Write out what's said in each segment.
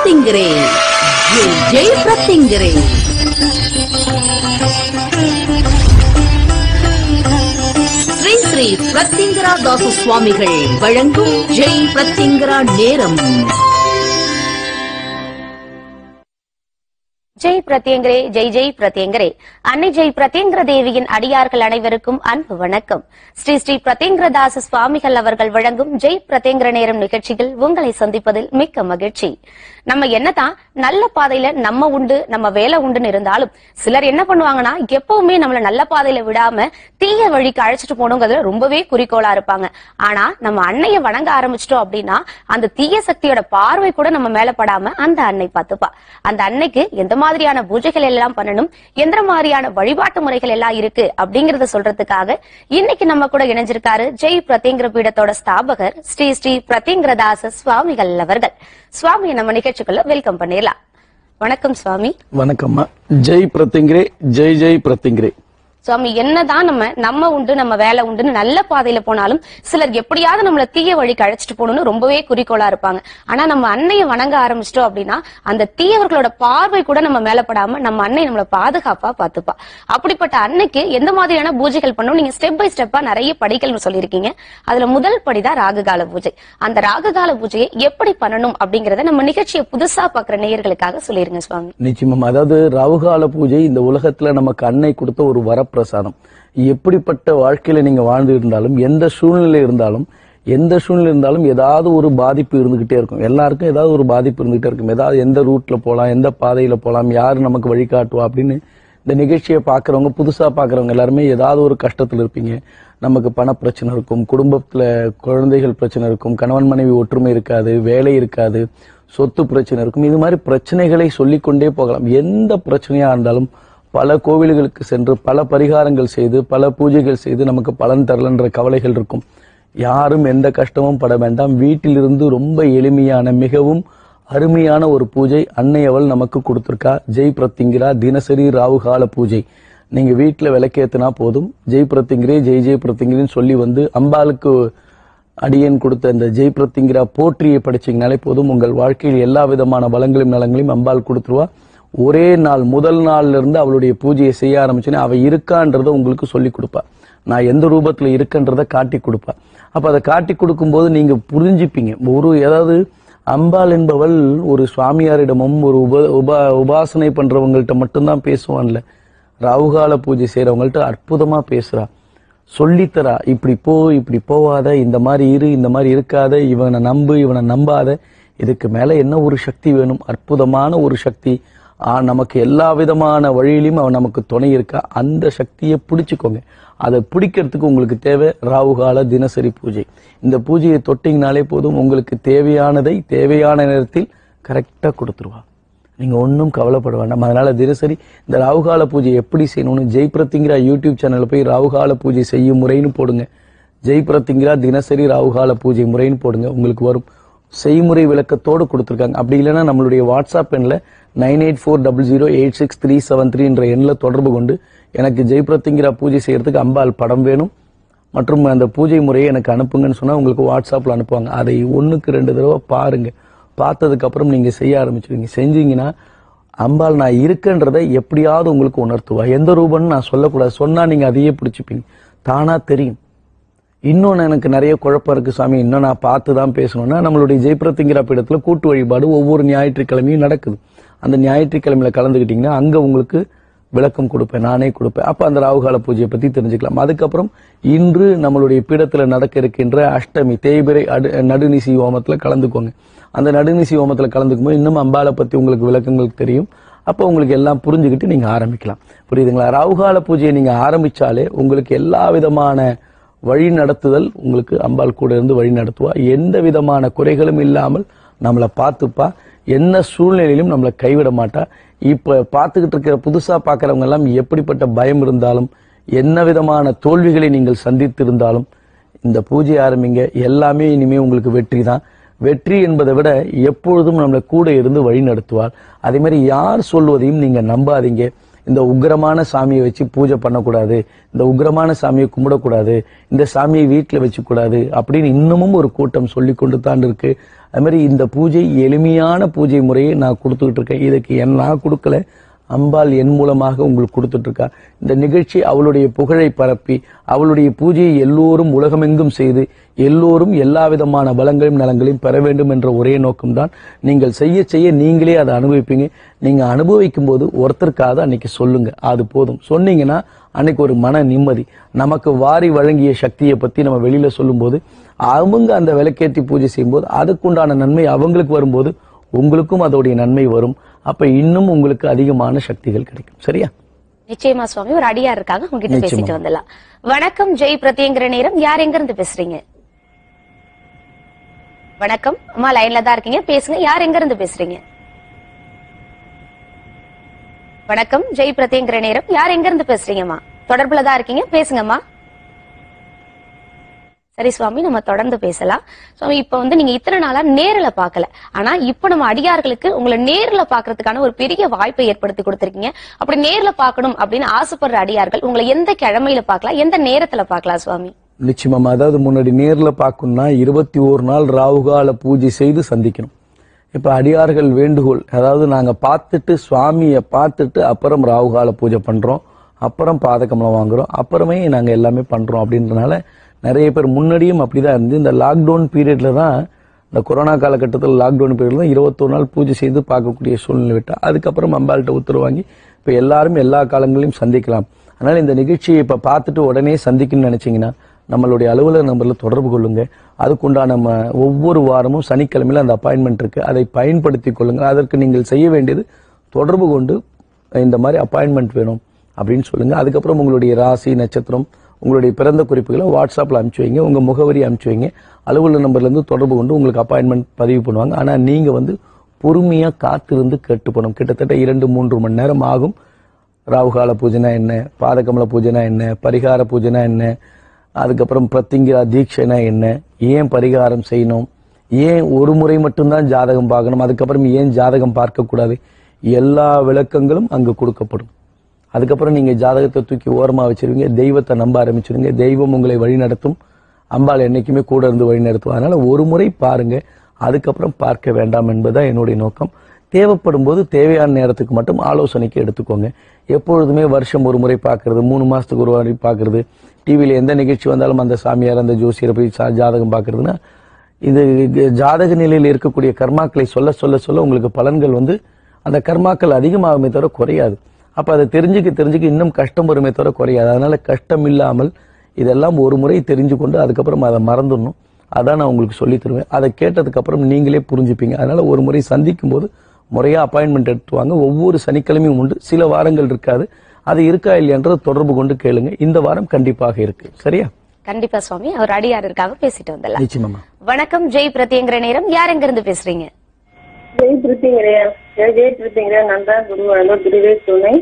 பிரத்திங்கிரே ஜெய் ஜெய் பிரத்திங்கிரே ஸ்ரீ ஸ்ரீ பிரத்திங்கரா தாச சுவாமிகள் வழங்கும் ஜெய் பிரத்திங்கரா நேரம் ஜெய் பிரத்யங்கரே ஜெய் ஜெய் பிரத்யங்கரே அன்னை ஜெய் பிரத்யங்கர தேவியின் அடியார்கள் அனைவருக்கும் அன்பு வணக்கம் ஸ்ரீ ஸ்ரீ பிரத்யங்கரதாச சுவாமிகள் அவர்கள் வழங்கும் ஜெய் பிரத்யங்கர நேரம் நிகழ்ச்சியில் உங்களை சந்திப்பதில் மிக்க மகிழ்ச்சி நம்ம என்னதான் நல்ல பாதையில நம்ம உண்டு நம்ம வேலை உண்டுன்னு இருந்தாலும் சிலர் என்ன பண்ணுவாங்கன்னா எப்பவுமே நம்மள நல்ல பாதையில விடாம தீய வழிக்கு அழைச்சிட்டு போகணுங்கிறதுல ரொம்பவே குறிக்கோளா இருப்பாங்க ஆனா நம்ம அன்னைய வணங்க ஆரம்பிச்சிட்டோம் அப்படின்னா அந்த தீய சக்தியோட பார்வை கூட நம்ம மேல படாம அந்த அன்னை பார்த்துப்பா அந்த அன்னைக்கு எந்த மாதிரியான பூஜைகள் எல்லாம் பண்ணணும் எந்த மாதிரியான வழிபாட்டு முறைகள் எல்லாம் இருக்கு அப்படிங்கறத சொல்றதுக்காக இன்னைக்கு நம்ம கூட இணைஞ்சிருக்காரு ஜெய் பிரத்யங்கிர பீடத்தோட ஸ்தாபகர் ஸ்ரீ ஸ்ரீ பிரத்யங்கிரதாச சுவாமிகள் அவர்கள் சுவாமியை நம்ம நிகழ்ச்சிக்குள்ள வெல்கம் பண்ணிடலாம் வணக்கம் சுவாமி வணக்கம்மா ஜெய் பிரத்திங்கிரே ஜெய் ஜெய் பிரத்திங்கிரே சுவாமி என்னதான் நம்ம நம்ம உண்டு நம்ம வேலை உண்டுன்னு நல்ல பாதையில போனாலும் சிலர் எப்படியாவது நம்மள தீய வழிக்கு அழைச்சிட்டு போகணும்னு ரொம்பவே குறிக்கோளா இருப்பாங்க ஆனா நம்ம அன்னைய வணங்க ஆரம்பிச்சிட்டோம் அப்படின்னா அந்த தீயவர்களோட பார்வை கூட நம்ம மேல படாம நம்ம அன்னை நம்மள பாதுகாப்பா பாத்துப்பா அப்படிப்பட்ட அன்னைக்கு எந்த மாதிரியான பூஜைகள் பண்ணணும் நீங்க ஸ்டெப் பை ஸ்டெப்பா நிறைய படிகள் சொல்லியிருக்கீங்க அதுல முதல் படிதான் ராகுகால பூஜை அந்த ராகுகால பூஜையை எப்படி பண்ணணும் அப்படிங்கறத நம்ம நிகழ்ச்சியை புதுசா பாக்குற நேயர்களுக்காக சொல்லிருங்க சுவாமி நிச்சயமா அதாவது ராவுகால பூஜை இந்த உலகத்துல நமக்கு அன்னை கொடுத்த ஒரு வரப்பிரசாதம் எப்படிப்பட்ட வாழ்க்கையில நீங்க வாழ்ந்து இருந்தாலும் எந்த சூழ்நிலை இருந்தாலும் எந்த சூழ்நிலை இருந்தாலும் ஏதாவது ஒரு பாதிப்பு இருந்துகிட்டே இருக்கும் எல்லாருக்கும் ஏதாவது ஒரு பாதிப்பு இருந்துகிட்டே இருக்கும் ஏதாவது எந்த ரூட்ல போலாம் எந்த பாதையில போலாம் யாரு நமக்கு வழிகாட்டுவா அப்படின்னு இந்த நிகழ்ச்சியை பார்க்கறவங்க புதுசா பார்க்கறவங்க எல்லாருமே ஏதாவது ஒரு கஷ்டத்துல இருப்பீங்க நமக்கு பண பிரச்சனை இருக்கும் குடும்பத்துல குழந்தைகள் பிரச்சனை இருக்கும் கணவன் மனைவி ஒற்றுமை இருக்காது வேலை இருக்காது சொத்து பிரச்சனை இருக்கும் இது மாதிரி பிரச்சனைகளை சொல்லிக்கொண்டே போகலாம் எந்த பிரச்சனையா இருந்தாலும் பல கோவில்களுக்கு சென்று பல பரிகாரங்கள் செய்து பல பூஜைகள் செய்து நமக்கு பலன் தரலன்ற கவலைகள் இருக்கும் யாரும் எந்த கஷ்டமும் பட வேண்டாம் வீட்டிலிருந்து ரொம்ப எளிமையான மிகவும் அருமையான ஒரு பூஜை அன்னை அவள் நமக்கு கொடுத்திருக்கா ஜெய் பிரத்திங்கிரா தினசரி ராவுகால பூஜை நீங்க வீட்டுல விளக்கேத்துனா போதும் ஜெய் பிரத்திங்கிரே ஜெய் ஜெய் பிரத்திங்கிரின்னு சொல்லி வந்து அம்பாளுக்கு அடியேன் கொடுத்த இந்த ஜெய் பிரத்திங்கிரா போற்றியை படிச்சீங்கனாலே போதும் உங்கள் வாழ்க்கையில் எல்லா விதமான வளங்களையும் நலங்களையும் அம்பாள் கொடுத்துருவா ஒரே நாள் முதல் நாள்ல இருந்து அவளுடைய பூஜையை செய்ய ஆரம்பிச்சுன்னா அவ இருக்கான்றத உங்களுக்கு சொல்லி கொடுப்பா நான் எந்த ரூபத்துல இருக்கன்றத காட்டி கொடுப்பா அப்ப அதை காட்டி கொடுக்கும்போது நீங்க புரிஞ்சுப்பீங்க ஒரு ஏதாவது அம்பாள் என்பவள் ஒரு சுவாமியாரிடமும் ஒரு உப உபா உபாசனை பண்றவங்கள்ட்ட மட்டும்தான் பேசுவான்ல ராவுகால பூஜை செய்யறவங்கள்ட்ட அற்புதமா பேசுறா சொல்லித்தரா இப்படி போ இப்படி போவாத இந்த மாதிரி இரு இந்த மாதிரி இருக்காத இவனை நம்பு இவனை நம்பாத இதுக்கு மேல என்ன ஒரு சக்தி வேணும் அற்புதமான ஒரு சக்தி ஆ, நமக்கு எல்லா விதமான வழியிலும் அவன் நமக்கு துணை இருக்கா அந்த சக்தியை பிடிச்சுக்கோங்க அதை பிடிக்கிறதுக்கு உங்களுக்கு தேவை ராவுகால தினசரி பூஜை இந்த பூஜையை தொட்டிங்கனாலே போதும் உங்களுக்கு தேவையானதை தேவையான நேரத்தில் கரெக்டா கொடுத்துருவா நீங்க ஒன்றும் கவலைப்பட வேண்டாம் அதனால தினசரி இந்த ராவுகால பூஜை எப்படி செய்யணும்னு ஜெய் பிரத்திங்கிரா யூடியூப் சேனல்ல போய் ராவுகால பூஜை செய்யும் முறைன்னு போடுங்க ஜெய் பிரத்திங்கிரா தினசரி ராவுகால பூஜை முறைன்னு போடுங்க உங்களுக்கு வரும் செய்முறை விளக்கத்தோடு கொடுத்துருக்காங்க அப்படி இல்லைன்னா நம்மளுடைய வாட்ஸ்அப் எண்ணில் nine eight four double zero eight six three seven three என்ற எண்ணில் தொடர்பு கொண்டு எனக்கு ஜெய் பிரத்திங்கிரா பூஜை செய்யறதுக்கு அம்பாள் படம் வேணும் மற்றும் அந்த பூஜை முறையை எனக்கு அனுப்புங்கன்னு சொன்னா உங்களுக்கு வாட்ஸ்அப்ல அனுப்புவாங்க அதை ஒண்ணுக்கு ரெண்டு தடவை பாருங்க பார்த்ததுக்கு அப்புறம் நீங்க செய்ய ஆரம்பிச்சிருவீங்க செஞ்சீங்கன்னா அம்பாள் நான் இருக்கன்றதை எப்படியாவது உங்களுக்கு உணர்த்துவா எந்த ரூபம்னு நான் சொல்லக்கூடாது சொன்னா நீங்க அதையே பிடிச்சிப்பீங்க தானா தெரியும் இன்னொன்று எனக்கு நிறைய குழப்பம் இருக்கு சாமி இன்னும் நான் பார்த்து தான் பேசணும்னா நம்மளுடைய ஜெயபிரத்திங்கிற பீடத்துல கூட்டு வழிபாடு ஒவ்வொரு ஞாயிற்றுக்கிழமையும் நடக்குது அந்த ஞாயிற்றுக்கிழமையில கலந்துக்கிட்டீங்கன்னா அங்க உங்களுக்கு விளக்கம் கொடுப்பேன் நானே கொடுப்பேன் அப்ப அந்த ராகுகால பூஜையை பத்தி தெரிஞ்சுக்கலாம் அதுக்கப்புறம் இன்று நம்மளுடைய பீடத்துல நடக்க இருக்கின்ற அஷ்டமி தேய்பிரை அடு நடுநிசி ஹோமத்துல கலந்துக்கோங்க அந்த நடுநிசி ஹோமத்துல கலந்துக்கும் போது இன்னும் அம்பாளை பத்தி உங்களுக்கு விளக்கங்கள் தெரியும் அப்போ உங்களுக்கு எல்லாம் புரிஞ்சுக்கிட்டு நீங்க ஆரம்பிக்கலாம் புரியுதுங்களா ராகுகால பூஜையை நீங்க ஆரம்பிச்சாலே உங்களுக்கு எல்லா விதமான வழி நடத்துதல் உங்களுக்கு அம்பாள் கூட இருந்து வழி நடத்துவா எந்த விதமான குறைகளும் இல்லாமல் நம்மளை பார்த்துப்பா என்ன சூழ்நிலையிலும் நம்மளை கைவிட மாட்டா இப்ப பார்த்துக்கிட்டு இருக்கிற புதுசா பார்க்கறவங்க எல்லாம் எப்படிப்பட்ட பயம் இருந்தாலும் என்ன விதமான தோல்விகளை நீங்கள் சந்தித்திருந்தாலும் இந்த பூஜை ஆரம்பிங்க எல்லாமே இனிமே உங்களுக்கு வெற்றி தான் வெற்றி என்பதை விட எப்பொழுதும் நம்மளை கூட இருந்து வழி நடத்துவார் அதே மாதிரி யார் சொல்வதையும் நீங்க நம்பாதீங்க இந்த உக்கிரமான சாமியை வச்சு பூஜை பண்ணக்கூடாது இந்த உக்கிரமான சாமியை கும்பிடக்கூடாது இந்த சாமியை வீட்டில் வச்சுக்கூடாது அப்படின்னு இன்னமும் ஒரு கூட்டம் சொல்லி கொண்டு தான் இருக்கு அது மாதிரி இந்த பூஜை எளிமையான பூஜை முறையை நான் கொடுத்துக்கிட்டு இருக்கேன் இதுக்கு என் நான் கொடுக்கல அம்பாள் என் மூலமாக உங்களுக்கு கொடுத்துட்டு இருக்கா இந்த நிகழ்ச்சி அவளுடைய புகழை பரப்பி அவளுடைய பூஜையை எல்லோரும் உலகமெங்கும் செய்து எல்லோரும் எல்லா விதமான பலங்களையும் நலங்களையும் பெற வேண்டும் என்ற ஒரே நோக்கம்தான் நீங்கள் செய்ய செய்ய நீங்களே அதை அனுபவிப்பீங்க நீங்க அனுபவிக்கும் போது ஒருத்தருக்காவது அன்னைக்கு சொல்லுங்க அது போதும் சொன்னீங்கன்னா அன்னைக்கு ஒரு மன நிம்மதி நமக்கு வாரி வழங்கிய சக்தியை பத்தி நம்ம வெளியில சொல்லும்போது அவங்க அந்த விளக்கேற்றி பூஜை செய்யும்போது அதுக்குண்டான நன்மை அவங்களுக்கு வரும்போது உங்களுக்கும் அதோடைய நன்மை வரும் அப்ப இன்னும் உங்களுக்கு அதிகமான சக்திகள் கிடைக்கும் சரியா நிச்சயமா சுவாமி ஒரு அடியார் இருக்காங்க உங்ககிட்ட நிச்சயமா. பேசிட்டு வந்துடலாம் வணக்கம் ஜெய் பிரத்யங்கிற நேரம் யார் எங்க இருந்து பேசுறீங்க வணக்கம் அம்மா லைன்ல தான் இருக்கீங்க பேசுங்க யார் எங்க இருந்து பேசுறீங்க வணக்கம் ஜெய் பிரத்யங்கிற நேரம் யார் எங்க இருந்து பேசுறீங்கம்மா தொடர்புல தான் இருக்கீங்க பேசுங்கம்மா சரி சுவாமி நம்ம தொடர்ந்து பேசலாம் சுவாமி இப்ப வந்து நீங்க இத்தனை நாளா நேர்ல பார்க்கல ஆனா இப்ப நம்ம அடியார்களுக்கு உங்களை நேர்ல பாக்குறதுக்கான ஒரு பெரிய வாய்ப்பை ஏற்படுத்தி கொடுத்திருக்கீங்க அப்படி நேர்ல பார்க்கணும் அப்படின்னு ஆசைப்படுற அடியார்கள் உங்களை எந்த கிழமையில பார்க்கலாம் எந்த நேரத்துல பார்க்கலாம் சுவாமி நிச்சயமா அதாவது முன்னாடி நேர்ல பார்க்கணும்னா இருபத்தி ஓரு நாள் ராவுகால பூஜை செய்து சந்திக்கணும் இப்ப அடியார்கள் வேண்டுகோள் அதாவது நாங்க பார்த்துட்டு சுவாமியை பார்த்துட்டு அப்புறம் ராவுகால பூஜை பண்றோம் அப்புறம் பாதகமலம் வாங்குறோம் அப்புறமே நாங்க எல்லாமே பண்றோம் அப்படின்றனால நிறைய பேர் முன்னாடியும் அப்படிதான் இருந்து இந்த லாக்டவுன் பீரியட்ல தான் இந்த கொரோனா காலகட்டத்தில் லாக்டவுன் பீரியட்ல தான் இருபத்தோரு நாள் பூஜை செய்து பார்க்கக்கூடிய சூழ்நிலை விட்டா அதுக்கப்புறம் அம்பாள்கிட்ட உத்தரவு வாங்கி இப்ப எல்லாரும் எல்லா காலங்களிலும் சந்திக்கலாம் அதனால இந்த நிகழ்ச்சியை இப்ப பார்த்துட்டு உடனே சந்திக்கணும்னு நினைச்சீங்கன்னா நம்மளுடைய அலுவலக நம்பர்ல தொடர்பு கொள்ளுங்க அதுக்குண்டான நம்ம ஒவ்வொரு வாரமும் சனிக்கிழமையில அந்த அப்பாயின்மெண்ட் இருக்கு அதை பயன்படுத்தி கொள்ளுங்க அதற்கு நீங்கள் செய்ய வேண்டியது தொடர்பு கொண்டு இந்த மாதிரி அப்பாயின்மெண்ட் வேணும் அப்படின்னு சொல்லுங்க அதுக்கப்புறம் உங்களுடைய ராசி நட்சத்திரம் உங்களுடைய பிறந்த குறிப்புகளை வாட்ஸ்அப்ல அனுப்பிச்சு வைங்க உங்க முகவரி அனுப்பிச்சு வைங்க அலுவலக நம்பர்ல இருந்து தொடர்பு கொண்டு உங்களுக்கு அப்பாயின்மெண்ட் பதிவு பண்ணுவாங்க ஆனா நீங்க வந்து பொறுமையா காத்திருந்து கேட்டு போகணும் கிட்டத்தட்ட இரண்டு மூன்று மணி நேரம் ஆகும் ராவுகால பூஜைனா என்ன பாதகமல பூஜைனா என்ன பரிகார பூஜைனா என்ன அதுக்கப்புறம் பிரத்திங்கிரா தீட்சைனா என்ன ஏன் பரிகாரம் செய்யணும் ஏன் ஒரு முறை மட்டும்தான் ஜாதகம் பார்க்கணும் அதுக்கப்புறம் ஏன் ஜாதகம் பார்க்கக்கூடாது எல்லா விளக்கங்களும் அங்கு கொடுக்கப்படும் அதுக்கப்புறம் நீங்க ஜாதகத்தை தூக்கி ஓரமா வச்சிருவீங்க தெய்வத்தை நம்ப ஆரம்பிச்சிருவீங்க தெய்வம் உங்களை வழி நடத்தும் அம்பாள் என்னைக்குமே கூட இருந்து வழி நடத்தும் அதனால ஒரு முறை பாருங்க அதுக்கப்புறம் பார்க்க வேண்டாம் என்பதுதான் என்னுடைய நோக்கம் தேவைப்படும் போது தேவையான நேரத்துக்கு மட்டும் ஆலோசனைக்கு எடுத்துக்கோங்க எப்பொழுதுமே வருஷம் ஒரு முறை பார்க்கறது மூணு மாசத்துக்கு ஒரு முறை பார்க்கறது டிவியில எந்த நிகழ்ச்சி வந்தாலும் அந்த சாமியார் அந்த ஜோசியரை போய் சா- ஜாதகம் பார்க்கறதுன்னா இது இது ஜாதக நிலையில் இருக்கக்கூடிய கர்மாக்களை சொல்ல சொல்ல சொல்ல உங்களுக்கு பலன்கள் வந்து அந்த கர்மாக்கள் அதிகமாகுமே தவிர குறையாது அப்ப அதை தெரிஞ்சுக்க தெரிஞ்சுக்க இன்னும் கஷ்டம் வருமே தவிர குறையாது அதனால கஷ்டம் இல்லாமல் இதெல்லாம் ஒரு முறை தெரிஞ்சு கொண்டு அதுக்கப்புறம் அதை மறந்துடணும் அதான் நான் உங்களுக்கு சொல்லி தருவேன் அதை கேட்டதுக்கு அப்புறம் நீங்களே புரிஞ்சுப்பீங்க அதனால ஒரு முறை சந்திக்கும் போது முறையா அப்பாயின்மெண்ட் எடுத்து வாங்க ஒவ்வொரு சனிக்கிழமையும் உண்டு சில வாரங்கள் இருக்காது அது இருக்கா இல்லையன்றதை தொடர்பு கொண்டு கேளுங்க இந்த வாரம் கண்டிப்பாக இருக்கு சரியா கண்டிப்பா சுவாமி அவர் அடியார் இருக்காங்க பேசிட்டு வந்துடலாம் நிச்சயமாமா வணக்கம் ஜெய் பிரத்யங்கிற நேரம் யார் எங்க இருந்து பேசுறீங்க ஜெயிச்சிருப்பீங்களே ஜெயிச்சிருப்பீங்களே நான் தான் குருவாங்க குருவே துணை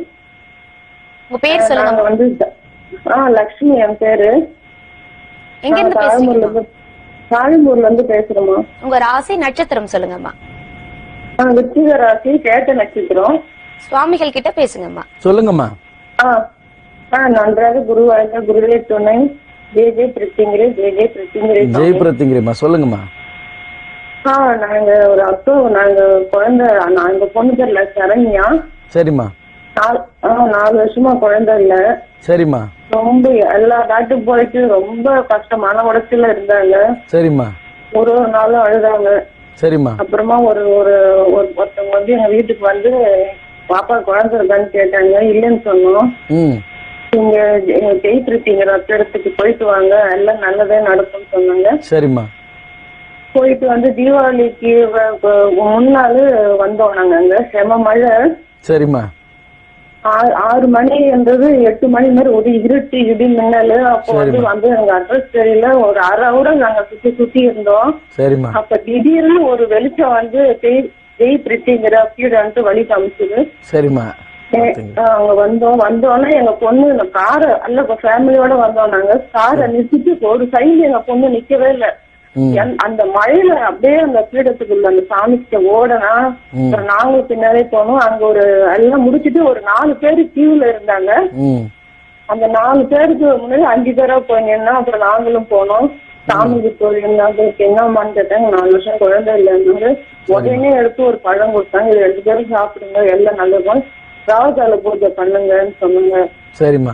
உங்க பேர் சொல்லுங்க நாங்க வந்து ஆ லக்ஷ்மி என் பேரு எங்க இருந்து நான் பேசுறீங்க தாழம்பூர்ல இருந்து தாழம்பூர்ல இருந்து பேசுறோமா உங்க ராசி நட்சத்திரம் சொல்லுங்கம்மா நான் விருச்சிக ராசி கேட்ட நட்சத்திரம் சுவாமிகள் கிட்ட பேசுங்கம்மா சொல்லுங்கம்மா ஆ ஆ நன்றாக குருவாங்க குருவே துணை ஜெய ஜெய பிரித்திங்கிரே ஜெய ஜெய பிரித்திங்கிரே ஜெய் பிரத்திங்கிரிமா சொல்லுங்கம்மா ஆ நாங்க ஒரு அப்போ நாங்க குழந்தை நாங்க பொண்ணு பேர்ல சரண்யா சரிம்மா நாலு ஆ நாலு வருஷமா குழந்தை இல்ல சரிம்மா ரொம்ப எல்லா டாக்டர் போயிட்டு ரொம்ப கஷ்டமான உடச்சல இருந்தாங்க சரிம்மா ஒரு ஒரு நாளும் அழுதாங்க சரிம்மா அப்புறமா ஒரு ஒரு ஒரு- ஒருத்தவங்க வந்து எங்க வீட்டுக்கு வந்து பாப்பா குழந்தை இருக்கான்னு கேட்டாங்க இல்லைன்னு சொன்னோம் ம் நீங்க ஜெயிச்சிருப்பீங்க ரத்த இடத்துக்கு போயிட்டு வாங்க எல்லாம் நல்லதே நடக்கும்னு சொன்னாங்க சரிம்மா போயிட்டு வந்து தீபாவளிக்கு வ- வ- முன்னாள் வந்தோம் நாங்க அங்க செம மழை சரிம்மா ஆ- ஆறு மணின்றது எட்டு மணி மாதிரி ஒரு இருட்டு இடி மின்னல் அப்போ வந்து சரிம்மா. வந்து எங்க அட்ரஸ் தெரியல ஒரு அரை ஹவரா நாங்க சுத்தி சுத்தி இருந்தோம் சரிம்மா அப்ப திடீர்னு ஒரு வெளிச்சம் வந்து ஜெய் ஜெய் பிரித்திங்கிற பீடான்ட்டு வழி காமிச்சது சரிம்மா ஏ- அங்க வந்தோம் வந்தோன்னே எங்க பொண்ணு காரை அல்ல ஃபேமிலியோட வந்தோம் நாங்க காரை நிறுத்திட்டு ஒரு சைடு எங்க பொண்ணு நிக்கவே இல்ல என்- அந்த மழையில அப்படியே அந்த பீடத்துக்குள்ள அந்த சாமிக்கு ஓடனா அப்புறம் நாங்களும் பின்னாலே போனோம் அங்க ஒரு எல்லாம் முடிச்சிட்டு ஒரு நாலு பேரு கியூல இருந்தாங்க ம் அந்த நாலு பேருக்கு முன்னாடி அஞ்சு பேரா போய் நின்னா அப்புறம் நாங்களும் போனோம் சாமிக்கு போய் அதுக்கு என்னம்மான்னு கேட்டாங்க நாலு வருஷம் குழந்தை இல்லைன்னு உடனே எடுத்து ஒரு பழம் கொடுத்தாங்க இது ரெண்டு பேரும் சாப்பிடுங்க எல்லாம் நல்லதும் ராவகால பூஜை பண்ணுங்கன்னு சொன்னாங்க சரிம்மா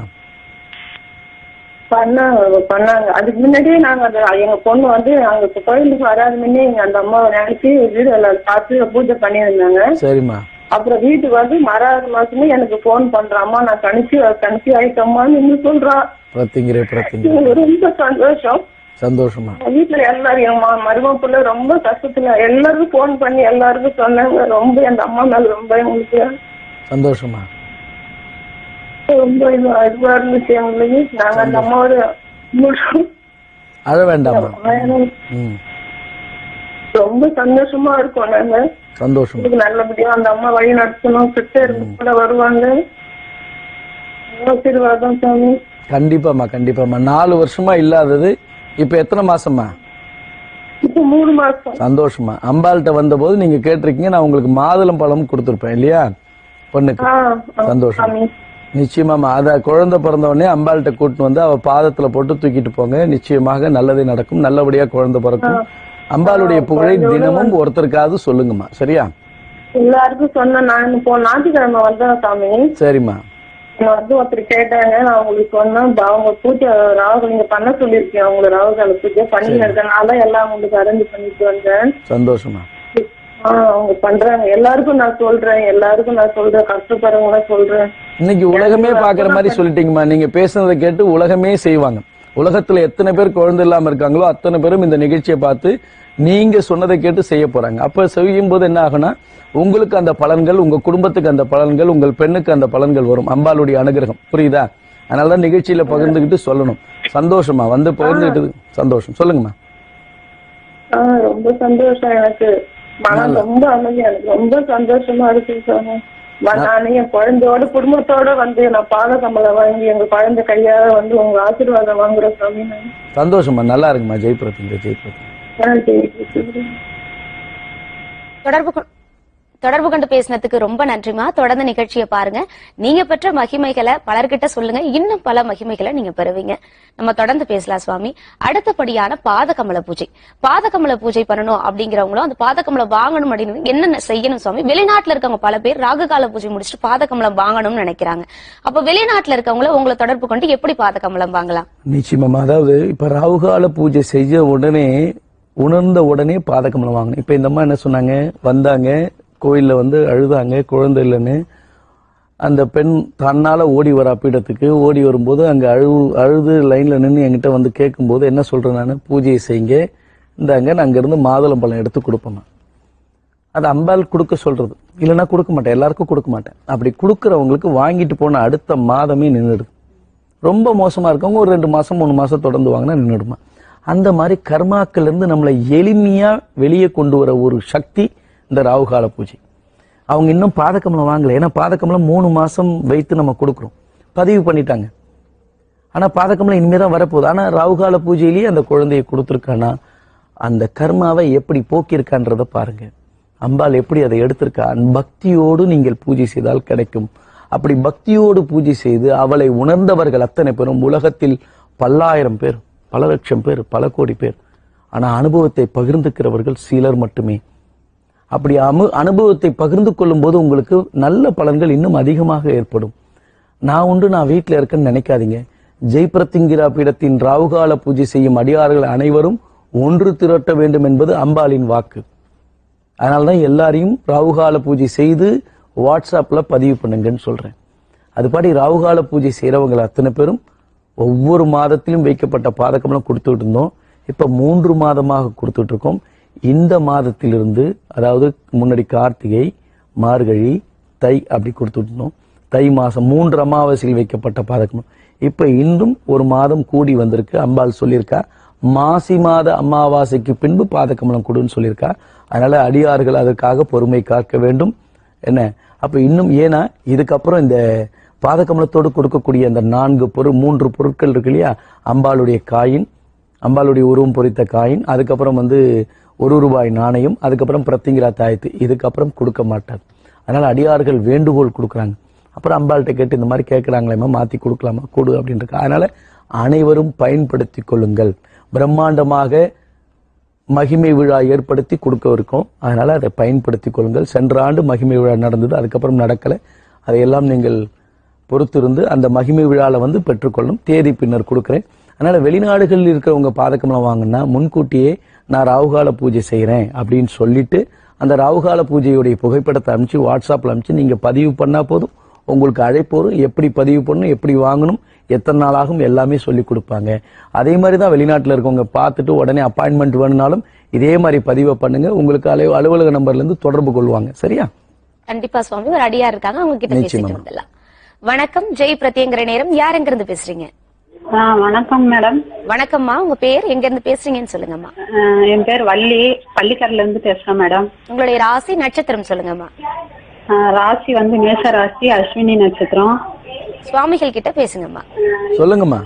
பண்ணாங்க பண்ணாங்க அதுக்கு முன்னாடியே நாங்க அந்த எங்க பொண்ணு வந்து அங்க கோயிலுக்கு வராத முன்னே எங்க அந்த அம்மாவை நினைச்சு வீடு எல்லாம் பார்த்து பூஜை பண்ணியிருந்தாங்க சரிம்மா அப்புறம் வீட்டுக்கு வந்து மறாவது மாசமே எனக்கு போன் பண்றாம்மா நான் கணிச்சு கணிச்சு ஆயிட்டம்மான்னு இன்னும் சொல்றான் பிரத்திங்கிரே பிரத்திங்கிரே எனக்கு ரொம்ப சந்தோஷம் சந்தோஷமா வீட்டுல எல்லாரும் என் ம- மருமக புள்ள ரொம்ப கஷ்டத்துல எல்லாருக்கும் போன் பண்ணி எல்லாருக்கும் சொன்னாங்க ரொம்ப அந்த அம்மா மேல ரொம்ப எங்களுக்கு சந்தோஷமா ரொம்ப இது இதுவா இருந்துச்சு எங்களுக்கு நாங்க அந்த அம்மாவோட முழு- அழ வேண்டாமா ம் ரொம்ப சந்தோஷமா இருக்கோம் நாங்க சந்தோஷம் இதுக்கு நல்லபடியா அந்த அம்மா வழி நடத்தணும் கிட்ட இருந்து கூட வருவாங்க ஆசீர்வாதம் சாமி கண்டிப்பாம்மா கண்டிப்பாம்மா நாலு வருஷமா இல்லாதது இப்ப எத்தனை மாசம்மா இப்ப மூணு மாசம் சந்தோஷமா அம்பாள்கிட்ட வந்தபோது நீங்க கேட்டிருக்கீங்க நான் உங்களுக்கு மாதுளம் பழம் கொடுத்துருப்பேன் இல்லையா பொண்ணுக்கு ஆ, ஆ, சந்தோஷம் சாமி நிச்சயமாம்மா அத குழந்தை பிறந்த உடனே அம்பாள்கிட்ட கூட்டிட்டு வந்து அவ பாதத்துல போட்டு தூக்கிட்டு போங்க நிச்சயமாக நல்லதே நடக்கும் நல்லபடியா குழந்தை பிறக்கும் அம்பாளுடைய புகழை தினமும் ஒருத்தருக்காவது சொல்லுங்கம்மா சரியா எல்லாருக்கும் சொன்னேன் நான் இப்போ ஞாயிற்றுக்கிழமை வந்தேன் சாமி சரிம்மா என்ன வந்து ஒருத்தர் கேட்டாங்க நான் உங்களுக்கு சொன்னேன் பா- அவங்க பூஜை ராகு நீங்க பண்ண சொல்லியிருக்கேன் அவங்க ராகுகால பூஜை பண்ணி இருக்கனால எல்லாம் உங்களுக்கு அரேஞ்ச் பண்ணிட்டு வந்தேன் சந்தோஷமா ஆ அவங்க பண்றாங்க எல்லாருக்கும் நான் சொல்றேன் எல்லாருக்கும் நான் சொல்றேன் கஷ்டப்படுறவங்க சொல்றேன் இன்னைக்கு உலகமே பாக்குற மாதிரி சொல்லிட்டீங்கம்மா நீங்க பேசுனதை கேட்டு உலகமே செய்வாங்க உலகத்துல எத்தனை பேர் குழந்தை இல்லாம இருக்காங்களோ அத்தனை பேரும் இந்த நிகழ்ச்சியை பார்த்து நீங்க சொன்னதை கேட்டு செய்ய போறாங்க அப்ப செய்யும் போது என்ன ஆகும்னா உங்களுக்கு அந்த பலன்கள் உங்க குடும்பத்துக்கு அந்த பலன்கள் உங்கள் பெண்ணுக்கு அந்த பலன்கள் வரும் அம்பாளுடைய அனுகிரகம் புரியுதா அதனாலதான் நிகழ்ச்சியில பகிர்ந்துகிட்டு சொல்லணும் சந்தோஷமா வந்து பகிர்ந்துகிட்டு சந்தோஷம் சொல்லுங்கம்மா ஆ ரொம்ப சந்தோஷம் எனக்கு மனம் ரொம்ப அமைதியா எனக்கு ரொம்ப சந்தோஷமா இருக்கு சாமி வ- நான் என் குழந்தையோட குடும்பத்தோட வந்து நான் பாத கமலம் வாங்கி எங்க குழந்தை கையால வந்து உங்க ஆசீர்வாதம் வாங்குறேன் சாமி நான் சந்தோஷமா நல்லா இருக்குமா ஜெயபிரதிங்க ஜெயபிரதி ஆ, சரி, சரி. தொடர்பு கொ- தொடர்பு கொண்டு பேசினதுக்கு ரொம்ப நன்றிமா தொடர்ந்து நிகழ்ச்சியை பாருங்க நீங்க பெற்ற மகிமைகளை பலர்கிட்ட சொல்லுங்க இன்னும் பல மகிமைகளை நீங்க பெறுவீங்க நம்ம தொடர்ந்து பேசலாம் சுவாமி அடுத்தபடியான பாதகமல பூஜை பாதகமல பூஜை பண்ணணும் அப்படிங்கிறவங்களும் அந்த பாதகமலம் வாங்கணும் அப்படின்னு என்னென்ன செய்யணும் சுவாமி வெளிநாட்டுல இருக்கவங்க பல பேர் ராகுகால பூஜை முடிச்சுட்டு பாதகமலம் வாங்கணும்னு நினைக்கிறாங்க அப்ப வெளிநாட்டுல இருக்கவங்கள உங்களை தொடர்பு கொண்டு எப்படி பாதகமலம் வாங்கலாம் நிச்சயமா அதாவது இப்ப ராகுகால பூஜை செஞ்ச உடனே உணர்ந்த உடனே பாதகமலம் வாங்கணும் இப்ப இந்த அம்மா என்ன சொன்னாங்க வந்தாங்க கோயில்ல வந்து அழுதாங்க குழந்தை இல்லைன்னு அந்த பெண் தன்னால ஓடி வரா பீடத்துக்கு ஓடி வரும்போது அங்க அழு அழுது லைன்ல நின்று என்கிட்ட வந்து கேட்கும்போது என்ன சொல்றேன் நான் பூஜையை செய்யுங்க இந்தாங்க நான் அங்கிருந்து மாதுளம் பழம் எடுத்து கொடுப்பேன் அது அம்பாள் கொடுக்க சொல்றது இல்லைன்னா கொடுக்க மாட்டேன் எல்லாருக்கும் கொடுக்க மாட்டேன் அப்படி கொடுக்கறவங்களுக்கு வாங்கிட்டு போன அடுத்த மாதமே நின்றுடுது ரொம்ப மோசமா இருக்கவங்க ஒரு ரெண்டு மாசம் மூணு மாசம் தொடர்ந்து வாங்கினா நின்றுடுமா அந்த மாதிரி கர்மாக்கள்ல இருந்து நம்மளை எளிமையா வெளியே கொண்டு வர ஒரு சக்தி இந்த ராகுகால பூஜை அவங்க இன்னும் பாதக்கமலம் வாங்கல ஏன்னா பாதக்கமலம் மூணு மாசம் வைத்து நம்ம கொடுக்குறோம் பதிவு பண்ணிட்டாங்க ஆனா பாதக்கமலம் இனிமே தான் வரப்போகுது ஆனா ராகுகால பூஜையிலேயே அந்த குழந்தையை கொடுத்துருக்கானா அந்த கர்மாவை எப்படி போக்கியிருக்கான்றத பாருங்க அம்பாள் எப்படி அதை எடுத்திருக்கா பக்தியோடு நீங்கள் பூஜை செய்தால் கிடைக்கும் அப்படி பக்தியோடு பூஜை செய்து அவளை உணர்ந்தவர்கள் அத்தனை பேரும் உலகத்தில் பல்லாயிரம் பேர் பல லட்சம் பேர் பல கோடி பேர் ஆனா அனுபவத்தை பகிர்ந்துக்கிறவர்கள் சிலர் மட்டுமே அப்படி அமு அனுபவத்தை பகிர்ந்து கொள்ளும் போது உங்களுக்கு நல்ல பலன்கள் இன்னும் அதிகமாக ஏற்படும் நான் உண்டு நான் வீட்டில் இருக்கேன்னு நினைக்காதீங்க ஜெய்பிரத்திங்கிரா பீடத்தின் ராவுகால பூஜை செய்யும் அடியார்கள் அனைவரும் ஒன்று திரட்ட வேண்டும் என்பது அம்பாளின் வாக்கு அதனால்தான் எல்லாரையும் ராவுகால பூஜை செய்து வாட்ஸ்அப்ல பதிவு பண்ணுங்கன்னு சொல்றேன் அதுபடி ராவுகால பூஜை செய்யறவங்க அத்தனை பேரும் ஒவ்வொரு மாதத்திலும் வைக்கப்பட்ட பாதகம்லாம் கொடுத்துட்டு இருந்தோம் இப்ப மூன்று மாதமாக கொடுத்துட்டு இருக்கோம் இந்த மாதத்திலிருந்து அதாவது முன்னாடி கார்த்திகை மார்கழி தை அப்படி கொடுத்துட்டு இருந்தோம் தை மாசம் மூன்று அமாவாசையில் வைக்கப்பட்ட பாதகம் இப்ப இன்றும் ஒரு மாதம் கூடி வந்திருக்கு அம்பாள் சொல்லியிருக்கா மாசி மாத அமாவாசைக்கு பின்பு பாதகமலம் கொடுன்னு சொல்லியிருக்கா அதனால அடியார்கள் அதற்காக பொறுமை காக்க வேண்டும் என்ன அப்ப இன்னும் ஏன்னா இதுக்கப்புறம் இந்த பாதகமலத்தோடு கொடுக்கக்கூடிய அந்த நான்கு பொருள் மூன்று பொருட்கள் இருக்கு இல்லையா அம்பாளுடைய காயின் அம்பாளுடைய உருவம் பொறித்த காயின் அதுக்கப்புறம் வந்து ஒரு ரூபாய் நாணயம் அதுக்கப்புறம் பிரத்திங்கிரா தாயத்து இதுக்கப்புறம் கொடுக்க மாட்டார் அதனால அடியார்கள் வேண்டுகோள் கொடுக்குறாங்க அப்புறம் அம்பாள்கிட்ட கேட்டு இந்த மாதிரி கேட்குறாங்களேம்மா மாற்றி கொடுக்கலாமா கொடு அப்படின்ட்டு அதனால அனைவரும் பயன்படுத்தி கொள்ளுங்கள் பிரம்மாண்டமாக மகிமை விழா ஏற்படுத்தி கொடுக்க இருக்கோம் அதனால அதை பயன்படுத்தி கொள்ளுங்கள் சென்ற ஆண்டு மகிமை விழா நடந்தது அதுக்கப்புறம் நடக்கலை அதையெல்லாம் நீங்கள் பொறுத்திருந்து அந்த மகிமை விழாவில் வந்து பெற்றுக்கொள்ளும் தேதி பின்னர் கொடுக்குறேன் அதனால வெளிநாடுகளில் இருக்கிறவங்க பாதகமலம் வாங்கினா முன்கூட்டியே நான் ராகுகால பூஜை செய்கிறேன் அப்படின்னு சொல்லிட்டு அந்த ராகுகால பூஜையுடைய புகைப்படத்தை அனுப்பிச்சு வாட்ஸ்அப்பில் அனுப்பிச்சு நீங்கள் பதிவு பண்ணால் போதும் உங்களுக்கு அழைப்பு வரும் எப்படி பதிவு பண்ணணும் எப்படி வாங்கணும் எத்தனை நாள் ஆகும் எல்லாமே சொல்லி கொடுப்பாங்க அதே மாதிரி தான் வெளிநாட்டில் இருக்கவங்க பார்த்துட்டு உடனே அப்பாயின்மெண்ட் வேணும்னாலும் இதே மாதிரி பதிவை பண்ணுங்க உங்களுக்கு அலுவ அலுவலக நம்பர்ல இருந்து தொடர்பு கொள்வாங்க சரியா கண்டிப்பா சுவாமி ஒரு அடியார் இருக்காங்க அவங்க கிட்ட பேசிட்டு நிச்சயமா. வந்துடலாம் வணக்கம் ஜெய் பிரத்யங்கிற நேரம் யார் எங்க இருந்து பேசுறீங்க ஆ வணக்கம் மேடம் வணக்கம்மா உங்க பேர் எங்க இருந்து பேசுறீங்கன்னு சொல்லுங்கம்மா ஆ, என் பேர் வள்ளி பள்ளிக்கரையில இருந்து பேசுறேன் மேடம் உங்களுடைய ராசி நட்சத்திரம் சொல்லுங்கம்மா ஆ, ராசி வந்து மேச ராசி அஸ்வினி நட்சத்திரம் சுவாமிகள் கிட்ட பேசுங்கம்மா சொல்லுங்கம்மா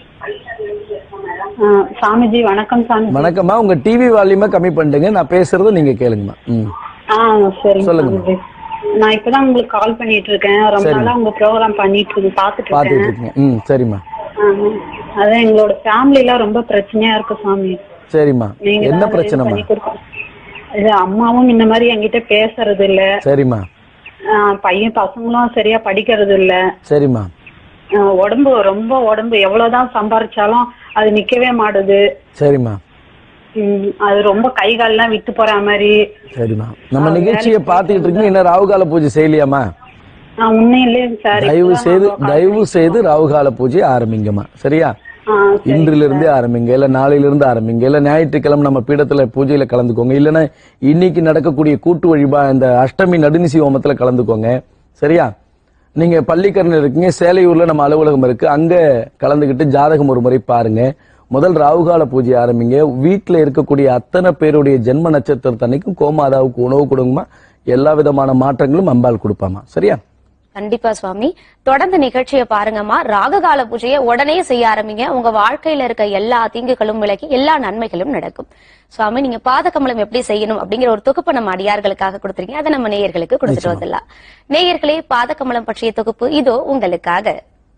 ஆ, சாமிஜி வணக்கம் சாமி வணக்கம்மா உங்க டிவி வால்யூமை கம்மி பண்ணிடுங்க நான் பேசுறத நீங்க கேளுங்கம்மா ம் ஆ சரிங்க சொல்லுங்கம்மா. சாமிஜி நான் இப்பதான் உங்களுக்கு கால் பண்ணிட்டு இருக்கேன் ரொம்ப சரிங்க. நாளா உங்க ப்ரோக்ராம் பண்ணிட்டு இருக்கு பாத்துட்டு பார்த்துட்டு இருக்கேன் இருக்கீங்க ம் சரிம்மா ஆ, அதான் எங்களோட ஃபேமிலி எல்லாம் ரொம்ப பிரச்சனையா இருக்கு சாமி சரிம்மா நீங்க என்ன தான் இது பிரச்சனைம்மா பண்ணி கொடுக்கணும். இது அம்மாவும் இந்த மாதிரி என்கிட்ட பேசுறது இல்ல சரிம்மா ஆ, பையன் பசங்களும் சரியா படிக்கிறது இல்ல சரிம்மா ஆஹ் உடம்பு ரொம்ப உடம்பு எவ்வளவுதான் சம்பாரிச்சாலும் அது நிக்கவே மாட்டுது சரிம்மா உம் அது ரொம்ப கை கால்லாம் விட்டு போற மாதிரி சரிம்மா நம்ம நிகழ்ச்சியை பார்த்துக்கிட்டு இருக்கீங்க என்ன ராகுகால பூஜை செய்யலையாம்மா ஆஹ் உண்மையிலே சார் தயவு செய்து தயவு செய்து ராகுகால பூஜை ஆரம்பிங்கம்மா சரியா இன்றிலிருந்தே ஆரம்பிங்க இல்ல நாளையிலிருந்து ஆரம்பிங்க இல்ல ஞாயிற்றுக்கிழமை நம்ம பீடத்துல பூஜையில கலந்துக்கோங்க இல்லைன்னா இன்னைக்கு நடக்கக்கூடிய கூட்டு வழிபா இந்த அஷ்டமி நடுநிசி ஹோமத்துல கலந்துக்கோங்க சரியா நீங்க பள்ளிக்கரணை இருக்கீங்க சேலையூர்ல நம்ம அலுவலகம் இருக்கு அங்க கலந்துக்கிட்டு ஜாதகம் ஒரு முறை பாருங்க முதல் ராகுகால பூஜை ஆரம்பிங்க வீட்டுல இருக்கக்கூடிய அத்தனை பேருடைய ஜென்ம நட்சத்திரத்தன்னைக்கும் கோமாதாவுக்கு உணவு கொடுங்கம்மா எல்லா விதமான மாற்றங்களும் அம்பாள் கொடுப்பாமா சரியா கண்டிப்பா சுவாமி தொடர்ந்து நிகழ்ச்சியை பாருங்கம்மா ராககால பூஜையை உடனே செய்ய ஆரம்பிங்க உங்க வாழ்க்கையில இருக்க எல்லா தீங்குகளும் விலகி எல்லா நன்மைகளும் நடக்கும் சுவாமி நீங்க பாதகமலம் எப்படி செய்யணும் அப்படிங்கிற ஒரு தொகுப்பு நம்ம அடியார்களுக்காக கொடுத்துருக்கீங்க அதை நம்ம நேயர்களுக்கு கொடுத்துட்டு வந்துடலாம் நேயர்களே பாதகமலம் பற்றிய தொகுப்பு இதோ உங்களுக்காக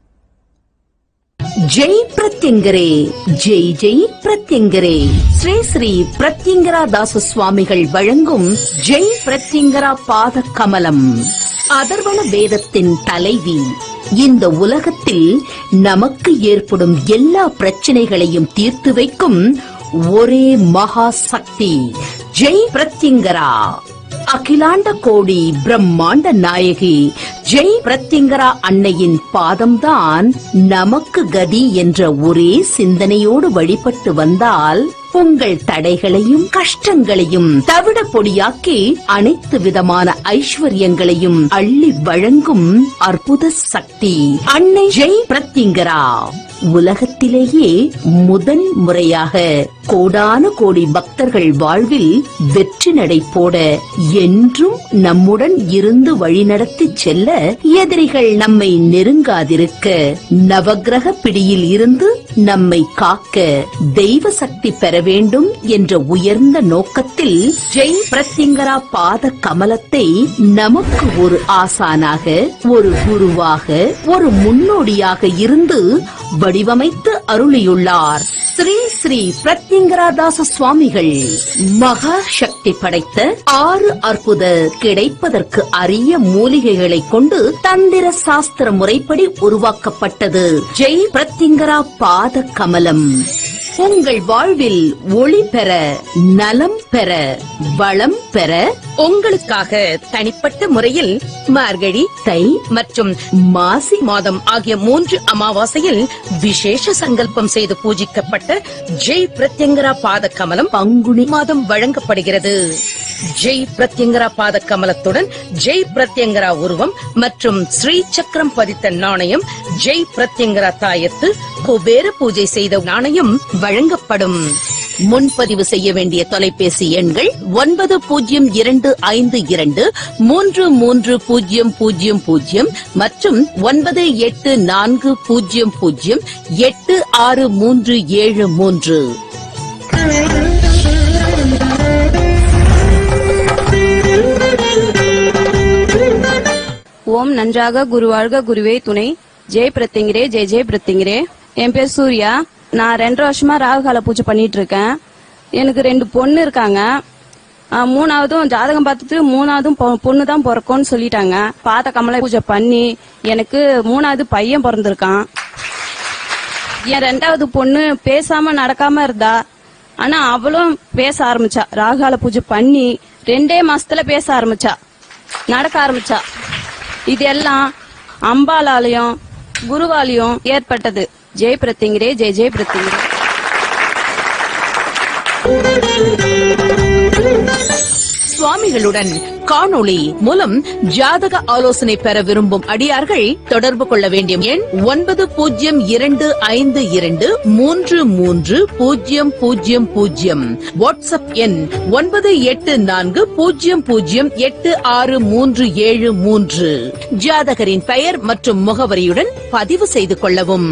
ஜெய் பிரத்யங்கரே ஜெய் ஜெய் பிரத்யங்கரே ஸ்ரீ ஸ்ரீ பிரத்யங்கரா தாச சுவாமிகள் வழங்கும் ஜெய் பிரத்யங்கரா பாத கமலம் அதர்வண வேதத்தின் தலைவி இந்த உலகத்தில் நமக்கு ஏற்படும் எல்லா பிரச்சனைகளையும் தீர்த்து வைக்கும் ஒரே மகா சக்தி ஜெய் பிரத்யங்கரா அகிலாண்ட கோடி பிரம்மாண்ட நாயகி ஜெய் பிரத்யங்கரா அன்னையின் பாதம்தான் நமக்கு கதி என்ற ஒரே சிந்தனையோடு வழிபட்டு வந்தால் உங்கள் தடைகளையும் கஷ்டங்களையும் தவிட பொடியாக்கி அனைத்து விதமான ஐஸ்வர்யங்களையும் அள்ளி வழங்கும் அற்புத சக்தி அன்னை ஜெய் பிரத்யங்கரா உலகத்திலேயே முதன் முறையாக கோடான கோடி பக்தர்கள் வாழ்வில் வெற்றி நடை போட என்றும் நம்முடன் இருந்து வழிநடத்தி செல்ல எதிரிகள் நம்மை நெருங்காதிருக்க நவக்கிரக பிடியில் இருந்து நம்மை காக்க தெய்வ சக்தி பெற வேண்டும் என்ற உயர்ந்த நோக்கத்தில் ஜெய் பிரத்யங்கரா பாத கமலத்தை நமக்கு ஒரு ஆசானாக ஒரு குருவாக ஒரு முன்னோடியாக இருந்து வடிவமைத்து அருளியுள்ளார் ஸ்ரீ ஸ்ரீ பிரத்யங்கராதாச சுவாமிகள் மகா சக்தி படைத்த ஆறு அற்புத கிடைப்பதற்கு அரிய மூலிகைகளை கொண்டு தந்திர சாஸ்திர முறைப்படி உருவாக்கப்பட்டது ஜெய் பிரத்யங்கரா பாத கமலம் உங்கள் வாழ்வில் ஒளி பெற நலம் பெற வளம் பெற உங்களுக்காக தனிப்பட்ட முறையில் மார்கழி தை மற்றும் மாசி மாதம் ஆகிய மூன்று அமாவாசையில் விசேஷ சங்கல்பம் செய்து பூஜிக்கப்பட்ட ஜெய் பிரத்யங்கரா பாத கமலம் பங்குனி மாதம் வழங்கப்படுகிறது ஜெய் பிரத்யங்கரா பாத கமலத்துடன் ஜெய் பிரத்யங்கரா உருவம் மற்றும் ஸ்ரீ சக்கரம் பதித்த நாணயம் ஜெய் பிரத்யங்கரா தாயத்து குபேர பூஜை செய்த நாணயம் வழங்கப்படும் முன்பதிவு செய்ய வேண்டிய தொலைபேசி எண்கள் ஒன்பது பூஜ்ஜியம் இரண்டு ஐந்து இரண்டு மூன்று மூன்று பூஜ்ஜியம் பூஜ்ஜியம் பூஜ்ஜியம் மற்றும் ஒன்பது எட்டு நான்கு பூஜ்ஜியம் பூஜ்ஜியம் எட்டு ஆறு மூன்று ஏழு மூன்று ஓம் நன்றாக குருவாழ்க குருவே துணை ஜெய் பிரத்திங்கிரே ஜெய் ஜெய் பிரத்திங்கிரே என் பேர் சூர்யா நான் ரெண்டரை வருஷமா ராகுகால பூஜை பண்ணிட்டு இருக்கேன் எனக்கு ரெண்டு பொண்ணு இருக்காங்க ஆ, மூணாவதும் ஜாதகம் பார்த்துட்டு மூணாவதும் பொ- பொண்ணு தான் பிறக்கும்னு சொல்லிட்டாங்க பாத கமல பூஜை பண்ணி எனக்கு மூணாவது பையன் பிறந்திருக்கான் என் ரெண்டாவது பொண்ணு பேசாம நடக்காம இருந்தா ஆனா அவளும் பேச ஆரம்பிச்சா ராகால பூஜை பண்ணி ரெண்டே மாசத்துல பேச ஆரம்பிச்சா நடக்க ஆரம்பிச்சா இதெல்லாம் அம்பாலாலையும் குருவாலையும் ஏற்பட்டது ஜெய் பிரத்திங்கிரே ஜெய் ஜெய் பிரத்திங்கிரே சுவாமிகளுடன் காணொளி மூலம் ஜாதக ஆலோசனை பெற விரும்பும் அடியார்கள் தொடர்பு கொள்ள வேண்டிய எண் ஒன்பது பூஜ்ஜியம் இரண்டு ஐந்து இரண்டு மூன்று மூன்று பூஜ்ஜியம் பூஜ்ஜியம் பூஜ்ஜியம் வாட்ஸ்அப் எண் ஒன்பது எட்டு நான்கு பூஜ்ஜியம் பூஜ்ஜியம் எட்டு ஆறு மூன்று ஏழு மூன்று ஜாதகரின் பெயர் மற்றும் முகவரியுடன் பதிவு செய்து கொள்ளவும்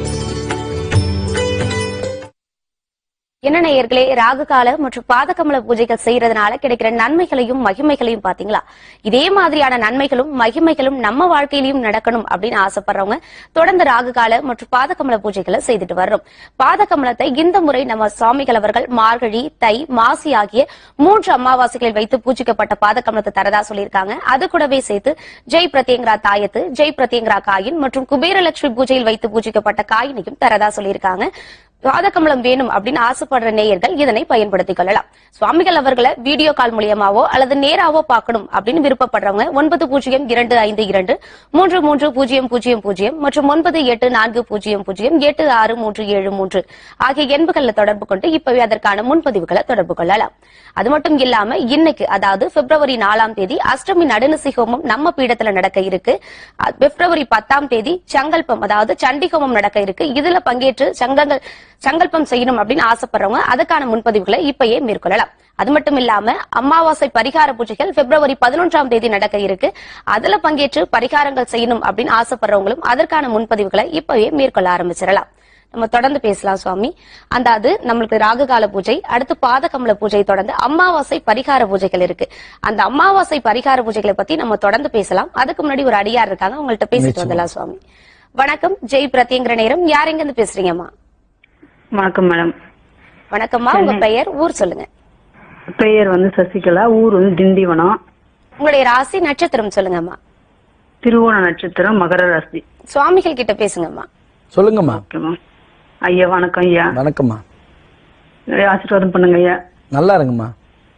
என்ன நேயர்களே ராகுகால மற்றும் பாதகமல பூஜைகள் செய்யறதுனால கிடைக்கிற நன்மைகளையும் மகிமைகளையும் பாத்தீங்களா இதே மாதிரியான நன்மைகளும் மகிமைகளும் நம்ம வாழ்க்கையிலும் நடக்கணும் அப்படின்னு ஆசைப்படுறவங்க தொடர்ந்து ராகுகால மற்றும் பாதகமல பூஜைகளை செய்துட்டு வர்றோம் பாதகமலத்தை இந்த முறை நம்ம சுவாமிகள் அவர்கள் மார்கழி தை மாசி ஆகிய மூன்று அமாவாசைகளில் வைத்து பூஜிக்கப்பட்ட பாதகமலத்தை தரதா சொல்லியிருக்காங்க அது கூடவே சேர்த்து ஜெய் பிரத்யங்கரா தாயத்து ஜெய் பிரத்யங்கரா காயின் மற்றும் குபேரலட்சுமி பூஜையில் வைத்து பூஜிக்கப்பட்ட காயினையும் தரதா சொல்லியிருக்காங்க பாதகமலம் வேணும் அப்படின்னு ஆசைப்படுற நேயர்கள் இதனை பயன்படுத்திக் கொள்ளலாம் சுவாமிகள் அவர்களை வீடியோ கால் மூலியமாவோ அல்லது நேராவோ பார்க்கணும் அப்படின்னு விருப்பப்படுறவங்க ஒன்பது பூஜ்ஜியம் இரண்டு ஐந்து இரண்டு மூன்று மூன்று பூஜ்ஜியம் பூஜ்ஜியம் பூஜ்ஜியம் மற்றும் ஒன்பது எட்டு நான்கு பூஜ்ஜியம் பூஜ்ஜியம் எட்டு ஆறு மூன்று ஏழு மூன்று ஆகிய எண்புகள்ல தொடர்பு கொண்டு இப்பவே அதற்கான முன்பதிவுகளை தொடர்பு கொள்ளலாம் அது மட்டும் இல்லாம இன்னைக்கு அதாவது பிப்ரவரி நாலாம் தேதி அஷ்டமி நடுநிசி ஹோமம் நம்ம பீடத்துல நடக்க இருக்கு அ- பிப்ரவரி பத்தாம் தேதி சங்கல்பம் அதாவது சண்டி ஹோமம் நடக்க இருக்கு இதுல பங்கேற்று சங்கங்கள் சங்கல்பம் செய்யணும் அப்படின்னு ஆசைப்படுறவங்க அதுக்கான முன்பதிவுகளை இப்பயே மேற்கொள்ளலாம் அது மட்டும் இல்லாம அமாவாசை பரிகார பூஜைகள் பிப்ரவரி பதினொன்றாம் தேதி நடக்க இருக்கு அதுல பங்கேற்று பரிகாரங்கள் செய்யணும் அப்படின்னு ஆசைப்படுறவங்களும் அதற்கான முன்பதிவுகளை இப்பவே மேற்கொள்ள ஆரம்பிச்சிடலாம் நம்ம தொடர்ந்து பேசலாம் சுவாமி அந்த அது நம்மளுக்கு ராகுகால பூஜை அடுத்து பாதகமல பூஜை தொடர்ந்து அமாவாசை பரிகார பூஜைகள் இருக்கு அந்த அமாவாசை பரிகார பூஜைகளை பத்தி நம்ம தொடர்ந்து பேசலாம் அதுக்கு முன்னாடி ஒரு அடியார் இருக்காங்க உங்கள்ட்ட பேசிட்டு வந்துடலாம் சுவாமி வணக்கம் ஜெய் பிரத்யங்கிற நேரம் யார் எங்க இருந்து பேசுறீங்கம்மா வணக்கம் மேடம் வணக்கம்மா உங்க பெயர் ஊர் சொல்லுங்க பெயர் வந்து சசிகலா ஊர் வந்து திண்டிவனம் உங்களுடைய ராசி நட்சத்திரம் சொல்லுங்கம்மா திருவோண நட்சத்திரம் மகர ராசி சுவாமிகள் கிட்ட பேசுங்கம்மா சொல்லுங்கம்மா ஓகேம்மா ஐயா வணக்கம் ஐயா வணக்கம்மா ஆசீர்வாதம் பண்ணுங்க ஐயா நல்லா இருங்கம்மா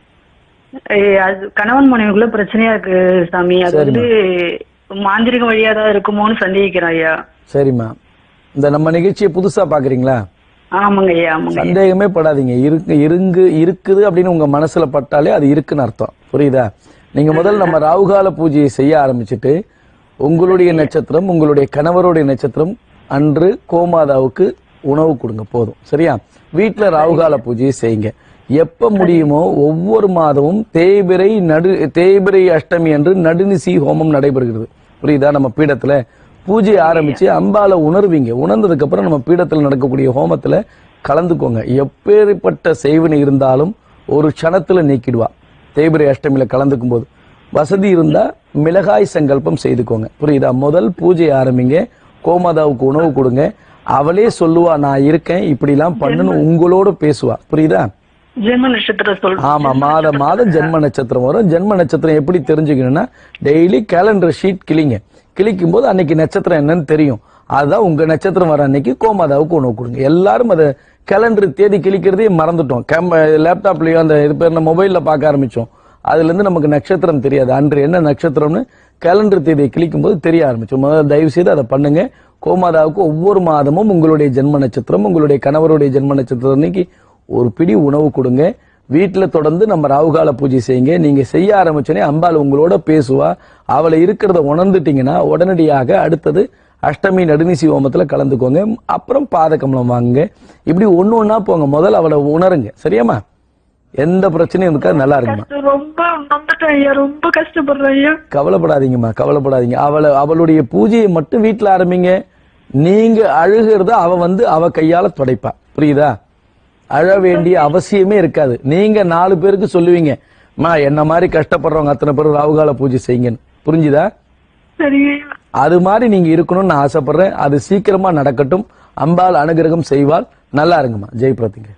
ஏய், அது கணவன் மனைவிக்குள்ள பிரச்சனையா இருக்கு சாமி அது வந்து மாந்திரிக வழியா தான் இருக்குமோன்னு சந்தேகிக்கிறேன் ஐயா சரிம்மா இந்த நம்ம நிகழ்ச்சியை புதுசா பாக்குறீங்களா ஆமாங்க ஐயா ஆமாங்க ஐயா. சந்தேகமே படாதீங்க இருக்கு இருங்கு இருக்குது அப்படின்னு உங்க மனசுல பட்டாலே அது இருக்குன்னு அர்த்தம் புரியுதா நீங்க முதல்ல நம்ம ராகுகால பூஜையை செய்ய ஆரம்பிச்சுட்டு உங்களுடைய நட்சத்திரம் உங்களுடைய கணவருடைய நட்சத்திரம் அன்று கோமாதாவுக்கு உணவு கொடுங்க போதும் சரியா வீட்டுல ராகுகால பூஜையை செய்யுங்க எப்ப முடியுமோ ஒவ்வொரு மாதமும் தேய்பிரை நடு தேய்பிரை அஷ்டமி அன்று நடுநிசி ஹோமம் நடைபெறுகிறது புரியுதா நம்ம பீடத்துல பூஜை ஆரம்பிச்சு அம்பால உணர்வீங்க உணர்ந்ததுக்கு அப்புறம் நம்ம பீடத்துல நடக்கக்கூடிய ஹோமத்துல கலந்துக்கோங்க எப்பேற்பட்ட செய்வினை இருந்தாலும் ஒரு க்ஷணத்துல நீக்கிடுவா தேய்பிரை அஷ்டமியில கலந்துக்கும் போது வசதி இருந்தா மிளகாய் சங்கல்பம் செய்துக்கோங்க புரியுதா முதல் பூஜை ஆரம்பிங்க கோமாதாவுக்கு உணவு கொடுங்க அவளே சொல்லுவா நான் இருக்கேன் இப்படிலாம் பண்ணணும் உங்களோட பேசுவா புரியுதா ஜென்ம நட்சத்திரம் சொல் ஆமா மாத மாதம் ஜென்ம நட்சத்திரம் வரும் ஜென்ம நட்சத்திரம் எப்படி தெரிஞ்சுக்கணும்னா டெய்லி கேலண்டர் ஷீட் கிளிங்க கிளிக்கும் போது அன்னைக்கு நட்சத்திரம் என்னன்னு தெரியும் அதுதான் உங்க நட்சத்திரம் வர அன்னைக்கு கோமாதாவுக்கு உணவு கொடுங்க எல்லாரும் அதை கேலண்டர் தேதி கிளிக்கிறதே மறந்துட்டோம் கேம் லேப்டாப்லயோ அந்த இது பேர் மொபைல்ல பார்க்க ஆரம்பிச்சோம் அதுல இருந்து நமக்கு நட்சத்திரம் தெரியாது அன்று என்ன நட்சத்திரம்னு கேலண்டர் தேதியை கிளிக்கும் போது தெரிய ஆரம்பிச்சோம் முதல்ல தயவு செய்து அதை பண்ணுங்க கோமாதாவுக்கு ஒவ்வொரு மாதமும் உங்களுடைய ஜென்ம நட்சத்திரம் உங்களுடைய கணவருடைய ஜென்ம நட்சத்திரம் அன்னைக்கு ஒரு பிடி உணவு கொடுங்க வீட்டுல தொடர்ந்து நம்ம ராகுகால பூஜை செய்யுங்க நீங்க செய்ய ஆரம்பிச்சோனே அம்பாள் உங்களோட பேசுவா அவளை இருக்கிறத உணர்ந்துட்டீங்கன்னா உடனடியாக அடுத்தது அஷ்டமி நடுநிசி ஹோமத்துல கலந்துக்கோங்க அப்புறம் பாதகமலம் வாங்குங்க இப்படி ஒண்ணு ஒண்ணா போங்க முதல்ல அவளை உணருங்க சரியாம்மா எந்த பிரச்சனையும் இருக்காது நல்லா இருக்குமா ரொம்ப நொந்துட்டேன் ஐயா ரொம்ப கஷ்டப்படுறேன் ஐயா கவலைப்படாதீங்கம்மா கவலைப்படாதீங்க அவளை அவளுடைய பூஜையை மட்டும் வீட்டுல ஆரம்பிங்க நீங்க அழுகிறத அவ வந்து அவ கையால துடைப்பா புரியுதா அழ வேண்டிய அவசியமே இருக்காது நீங்க நாலு பேருக்கு சொல்லுவீங்க மா என்ன மாதிரி கஷ்டப்படுறவங்க அத்தனை பேர் ராவுகால பூஜை செய்யுங்கன்னு புரிஞ்சுதா சரிங்க அது மாதிரி நீங்க இருக்கணும்னு நான் ஆசைப்படுறேன் அது சீக்கிரமா நடக்கட்டும் அம்பாள் அனுகிரகம் செய்வாள் நல்லா இருங்கம்மா ஜெய் பிரதிங்க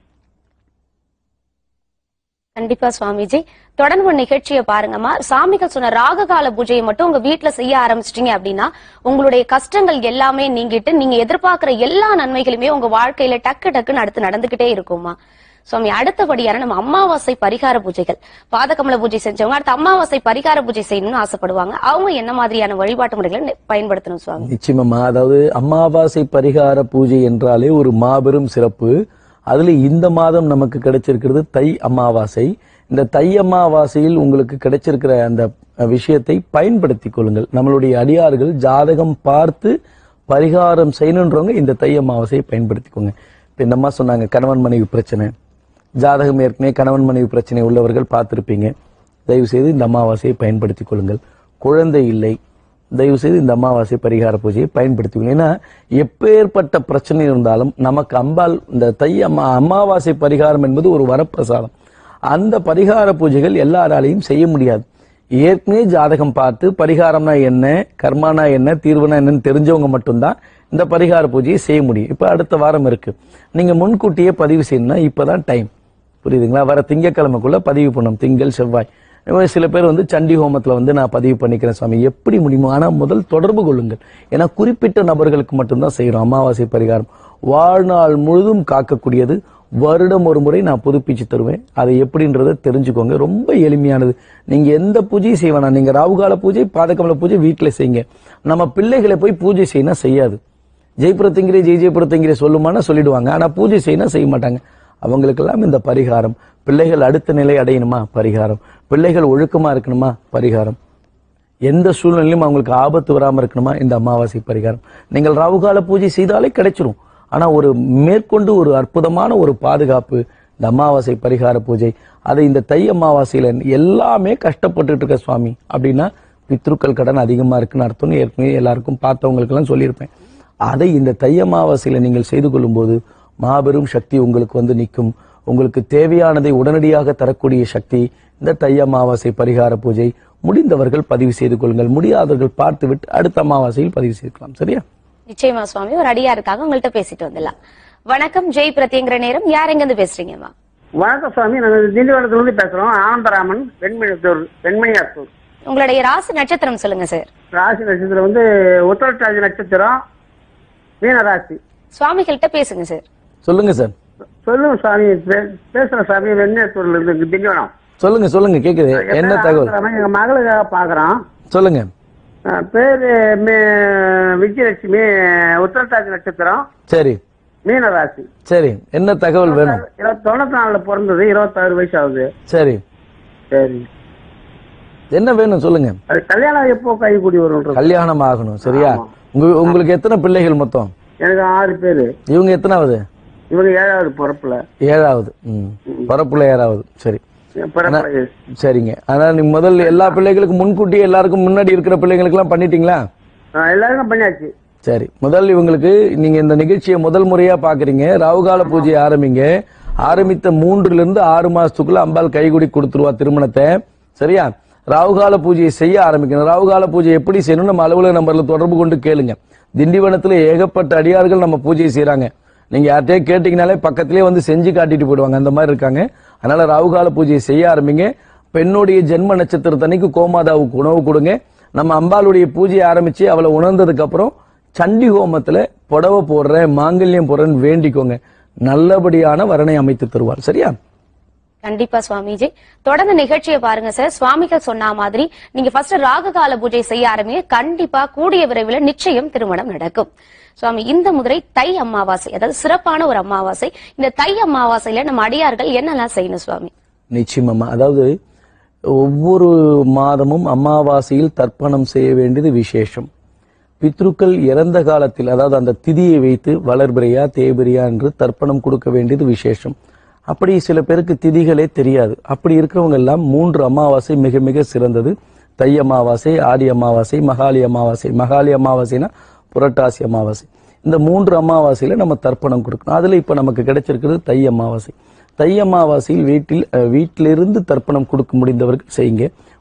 கண்டிப்பா சுவாமிஜி தொடர்ந்து ஒரு நிகழ்ச்சியை பாருங்கம்மா சாமிகள் சொன்ன ராககால பூஜையை மட்டும் உங்க வீட்ல செய்ய ஆரம்பிச்சிட்டீங்க அப்படின்னா உங்களுடைய கஷ்டங்கள் எல்லாமே நீங்கிட்டு நீங்க எதிர்பார்க்கிற எல்லா நன்மைகளுமே உங்க வாழ்க்கையில டக்கு டக்குன்னு அடுத்து நடந்துகிட்டே இருக்குமா சுவாமி அடுத்தபடியான நம்ம அமாவாசை பரிகார பூஜைகள் பாதகமல பூஜை செஞ்சவங்க அடுத்து அமாவாசை பரிகார பூஜை செய்யணும்னு ஆசைப்படுவாங்க அவங்க என்ன மாதிரியான வழிபாட்டு முறைகளை நி- பயன்படுத்தணும் சுவாமி நிச்சயமா அதாவது அமாவாசை பரிகார பூஜை என்றாலே ஒரு மாபெரும் சிறப்பு அதுல இந்த மாதம் நமக்கு கிடைச்சிருக்கிறது தை அமாவாசை இந்த தை அமாவாசையில் உங்களுக்கு கிடைச்சிருக்கிற அந்த விஷயத்தை பயன்படுத்திக் கொள்ளுங்கள் நம்மளுடைய அடியார்கள் ஜாதகம் பார்த்து பரிகாரம் செய்யணுன்றவங்க இந்த தை அமாவாசையை பயன்படுத்திக்கோங்க இப்ப இந்த அம்மா சொன்னாங்க கணவன் மனைவி பிரச்சனை ஜாதகம் ஏற்கனவே கணவன் மனைவி பிரச்சனை உள்ளவர்கள் பார்த்திருப்பீங்க தயவு செய்து இந்த அமாவாசையை பயன்படுத்திக் கொள்ளுங்கள் குழந்தை இல்லை தயவு செய்து இந்த அமாவாசை பரிகார பூஜையை பயன்படுத்திக்கணும் ஏன்னா எப்பேற்பட்ட பிரச்சனை இருந்தாலும் நமக்கு அம்பாள் இந்த தை அம்மா அமாவாசை பரிகாரம் என்பது ஒரு வரப்பிரசாதம் அந்த பரிகார பூஜைகள் எல்லாராலையும் செய்ய முடியாது ஏற்கனவே ஜாதகம் பார்த்து பரிகாரம்னா என்ன கர்மானா என்ன தீர்வுனா என்னன்னு தெரிஞ்சவங்க மட்டும்தான் இந்த பரிகார பூஜையை செய்ய முடியும் இப்ப அடுத்த வாரம் இருக்கு நீங்க முன்கூட்டியே பதிவு செய்யணும்னா இப்பதான் டைம் புரியுதுங்களா வர திங்கக்கிழமைக்குள்ள பதிவு பண்ணணும் திங்கள் செவ்வாய் இப்ப சில பேர் வந்து சண்டி ஹோமத்துல வந்து நான் பதிவு பண்ணிக்கிறேன் சுவாமி எப்படி முடியுமோ ஆனா முதல் தொடர்பு கொள்ளுங்கள் ஏன்னா குறிப்பிட்ட நபர்களுக்கு மட்டும்தான் செய்யறோம் அமாவாசை பரிகாரம் வாழ்நாள் முழுதும் காக்கக்கூடியது வருடம் ஒரு முறை நான் புதுப்பிச்சு தருவேன் அதை எப்படின்றத தெரிஞ்சுக்கோங்க ரொம்ப எளிமையானது நீங்க எந்த பூஜையும் செய்ய வேணாம் நீங்க ராவுகால பூஜை பாதகமல பூஜை வீட்டுல செய்யுங்க நம்ம பிள்ளைகளை போய் பூஜை செய்யணும் செய்யாது ஜெய்புரத்திங்கிரே ஜெய் ஜெயபுரத்திங்கிரே சொல்லுமானா சொல்லிடுவாங்க ஆனா பூஜை செய்யணும் செய்ய மாட்டாங்க அவங்களுக்கெல்லாம் இந்த பரிகாரம் பிள்ளைகள் அடுத்த நிலை அடையணுமா பரிகாரம் பிள்ளைகள் ஒழுக்கமா இருக்கணுமா பரிகாரம் எந்த சூழ்நிலையிலும் அவங்களுக்கு ஆபத்து வராம இருக்கணுமா இந்த அமாவாசை பரிகாரம் நீங்கள் ராவுகால பூஜை செய்தாலே கிடைச்சிரும் ஆனா ஒரு மேற்கொண்டு ஒரு அற்புதமான ஒரு பாதுகாப்பு இந்த அமாவாசை பரிகார பூஜை அதை இந்த தை அமாவாசையில எல்லாமே கஷ்டப்பட்டுட்டு இருக்க சுவாமி அப்படின்னா பித்ருக்கள் கடன் அதிகமா இருக்குன்னு அர்த்தம்னு ஏற்கனவே எல்லாருக்கும் பார்த்தவங்களுக்கு எல்லாம் சொல்லியிருப்பேன் அதை இந்த தை அமாவாசையில நீங்கள் செய்து கொள்ளும்போது மாபெரும் சக்தி உங்களுக்கு வந்து நிற்கும் உங்களுக்கு தேவையானதை உடனடியாக தரக்கூடிய சக்தி இந்த தை அமாவாசை பரிகார பூஜை முடிந்தவர்கள் பதிவு செய்து கொள்ளுங்கள் முடியாதவர்கள் பார்த்துவிட்டு அடுத்த அமாவாசையில் பதிவு செய்துக்கலாம் சரியா நிச்சயமா சுவாமி ஒரு அடியா இருக்காங்க உங்கள்ட்ட பேசிட்டு வந்துடலாம் வணக்கம் ஜெய் பிரதிங்கிற நேரம் யார் எங்க இருந்து பேசுறீங்கம்மா வணக்கம் சுவாமி நாங்கள் திண்டிவனத்துல இருந்து பேசுறோம் ஆனந்தராமன் வெண்மணித்தூர் வெண்மணியாத்தூர் உங்களுடைய ராசி நட்சத்திரம் சொல்லுங்க சார் ராசி நட்சத்திரம் வந்து உத்தரட்டாதி நட்சத்திரம் மீன ராசி சுவாமிகள்கிட்ட பேசுங்க சார் சொல்லுங்க சார் சொல்லுங்க சுவாமி பே- பேசுறேன் சுவாமி வெண்மணியாத்தூர்ல இருந்து திண்டிவனம் சொல்லுங்க சொல்லுங்க கேக்குது என்ன தகவல் ஆனந்தராமன், எங்க மகளுக்காக பாக்குறோம் சொல்லுங்க அஹ், பேரு மே- விஜயலட்சுமி உத்தரட்டாதி நட்சத்திரம் சரி மீன ராசி சரி என்ன தகவல் வேணும் இருபத்தி தொண்ணூத்தி நாலுல பிறந்தது இருபத்தாறு வயசு ஆகுது சரி சரி என்ன வேணும் சொல்லுங்க அது கல்யாணம் எப்போ கை கூடி வரும் கல்யாணம் ஆகணும் சரியா உங்க உங்களுக்கு எத்தனை பிள்ளைகள் மொத்தம் எனக்கு ஆறு பேரு இவங்க எத்தனாவது இவங்க ஏழாவது பிறப்புல ஏழாவது ம் பரப்புல ஏழாவது சரி பிறப்பு சரிங்க அதனால நீங்க முதல்ல எல்லா பிள்ளைகளுக்கும் முன்கூட்டியே எல்லாருக்கும் முன்னாடி இருக்கிற பிள்ளைங்களுக்கு எல்லாம் பண்ணிட்டீங்களா ஆ, எல்லாருக்கும் பண்ணியாச்சு சரி முதல் இவங்களுக்கு நீங்க இந்த நிகழ்ச்சியை முதல் முறையா பாக்குறீங்க ராவுகால பூஜையை ஆரம்பிங்க ஆரம்பித்த மூன்றுல இருந்து ஆறு மாசத்துக்குள்ள அம்பாள் கைகுடி கொடுத்துருவா திருமணத்தை சரியா ராவுகால பூஜையை செய்ய ஆரம்பிக்கணும் ராவுகால பூஜை எப்படி செய்யணும் நம்ம அலுவலக நம்பர்ல தொடர்பு கொண்டு கேளுங்க திண்டிவனத்துல ஏகப்பட்ட அடியார்கள் நம்ம பூஜை செய்றாங்க நீங்க யார்கிட்டயே கேட்டீங்கனாலே பக்கத்திலே வந்து செஞ்சு காட்டிட்டு போயிடுவாங்க அந்த மாதிரி இருக்காங்க அதனால ராவுகால பூஜையை செய்ய ஆரம்பிங்க பெண்ணுடைய ஜென்ம நட்சத்திரத்தன்னைக்கு கோமாதாவுக்கு உணவு கொடுங்க நம்ம அம்பாளுடைய பூஜையை ஆரம்பிச்சு அவளை உணர்ந்ததுக்கு அப்புறம் சண்டி ஹோமத்துல புடவை போடுறேன் மாங்கல்யம் போடுறேன்னு வேண்டிக்கோங்க நல்லபடியான வரனை அமைத்து தருவாள் சரியா கண்டிப்பா சுவாமிஜி தொடர்ந்து நிகழ்ச்சியை பாருங்க சார் சுவாமிகள் சொன்ன மாதிரி நீங்க ஃபர்ஸ்ட் ராககால பூஜை செய்ய ஆரம்பிங்க கண்டிப்பா கூடிய விரைவில் நிச்சயம் திருமணம் நடக்கும் சுவாமி இந்த முதிரை தை அமாவாசை அதாவது சிறப்பான ஒரு அமாவாசை இந்த தை அமாவாசையில நம்ம அடியார்கள் என்னெல்லாம் செய்யணும் சுவாமி நிச்சயமாமா அதாவது ஒவ்வொரு மாதமும் அமாவாசையில் தர்ப்பணம் செய்ய வேண்டியது விசேஷம் பித்ருக்கள் இறந்த காலத்தில் அதாவது அந்த திதியை வைத்து வளர்பிரையா தேபிரியா என்று தர்ப்பணம் கொடுக்க வேண்டியது விசேஷம் அப்படி சில பேருக்கு திதிகளே தெரியாது அப்படி இருக்கிறவங்க எல்லாம் மூன்று அமாவாசை மிக மிக சிறந்தது தை அமாவாசை ஆடி அமாவாசை மகாலி அமாவாசை மகாலி அமாவாசைனா புரட்டாசி அமாவாசை இந்த மூன்று அமாவாசையில நம்ம தர்ப்பணம் கொடுக்கணும் அதுல இப்ப நமக்கு கிடைச்சிருக்கிறது தை அமாவாசை தை அமாவாசையில் வீட்டில் அஹ், வீட்டிலிருந்து தர்ப்பணம் கொடுக்க முடிந்தவர்கள் செய்யுங்க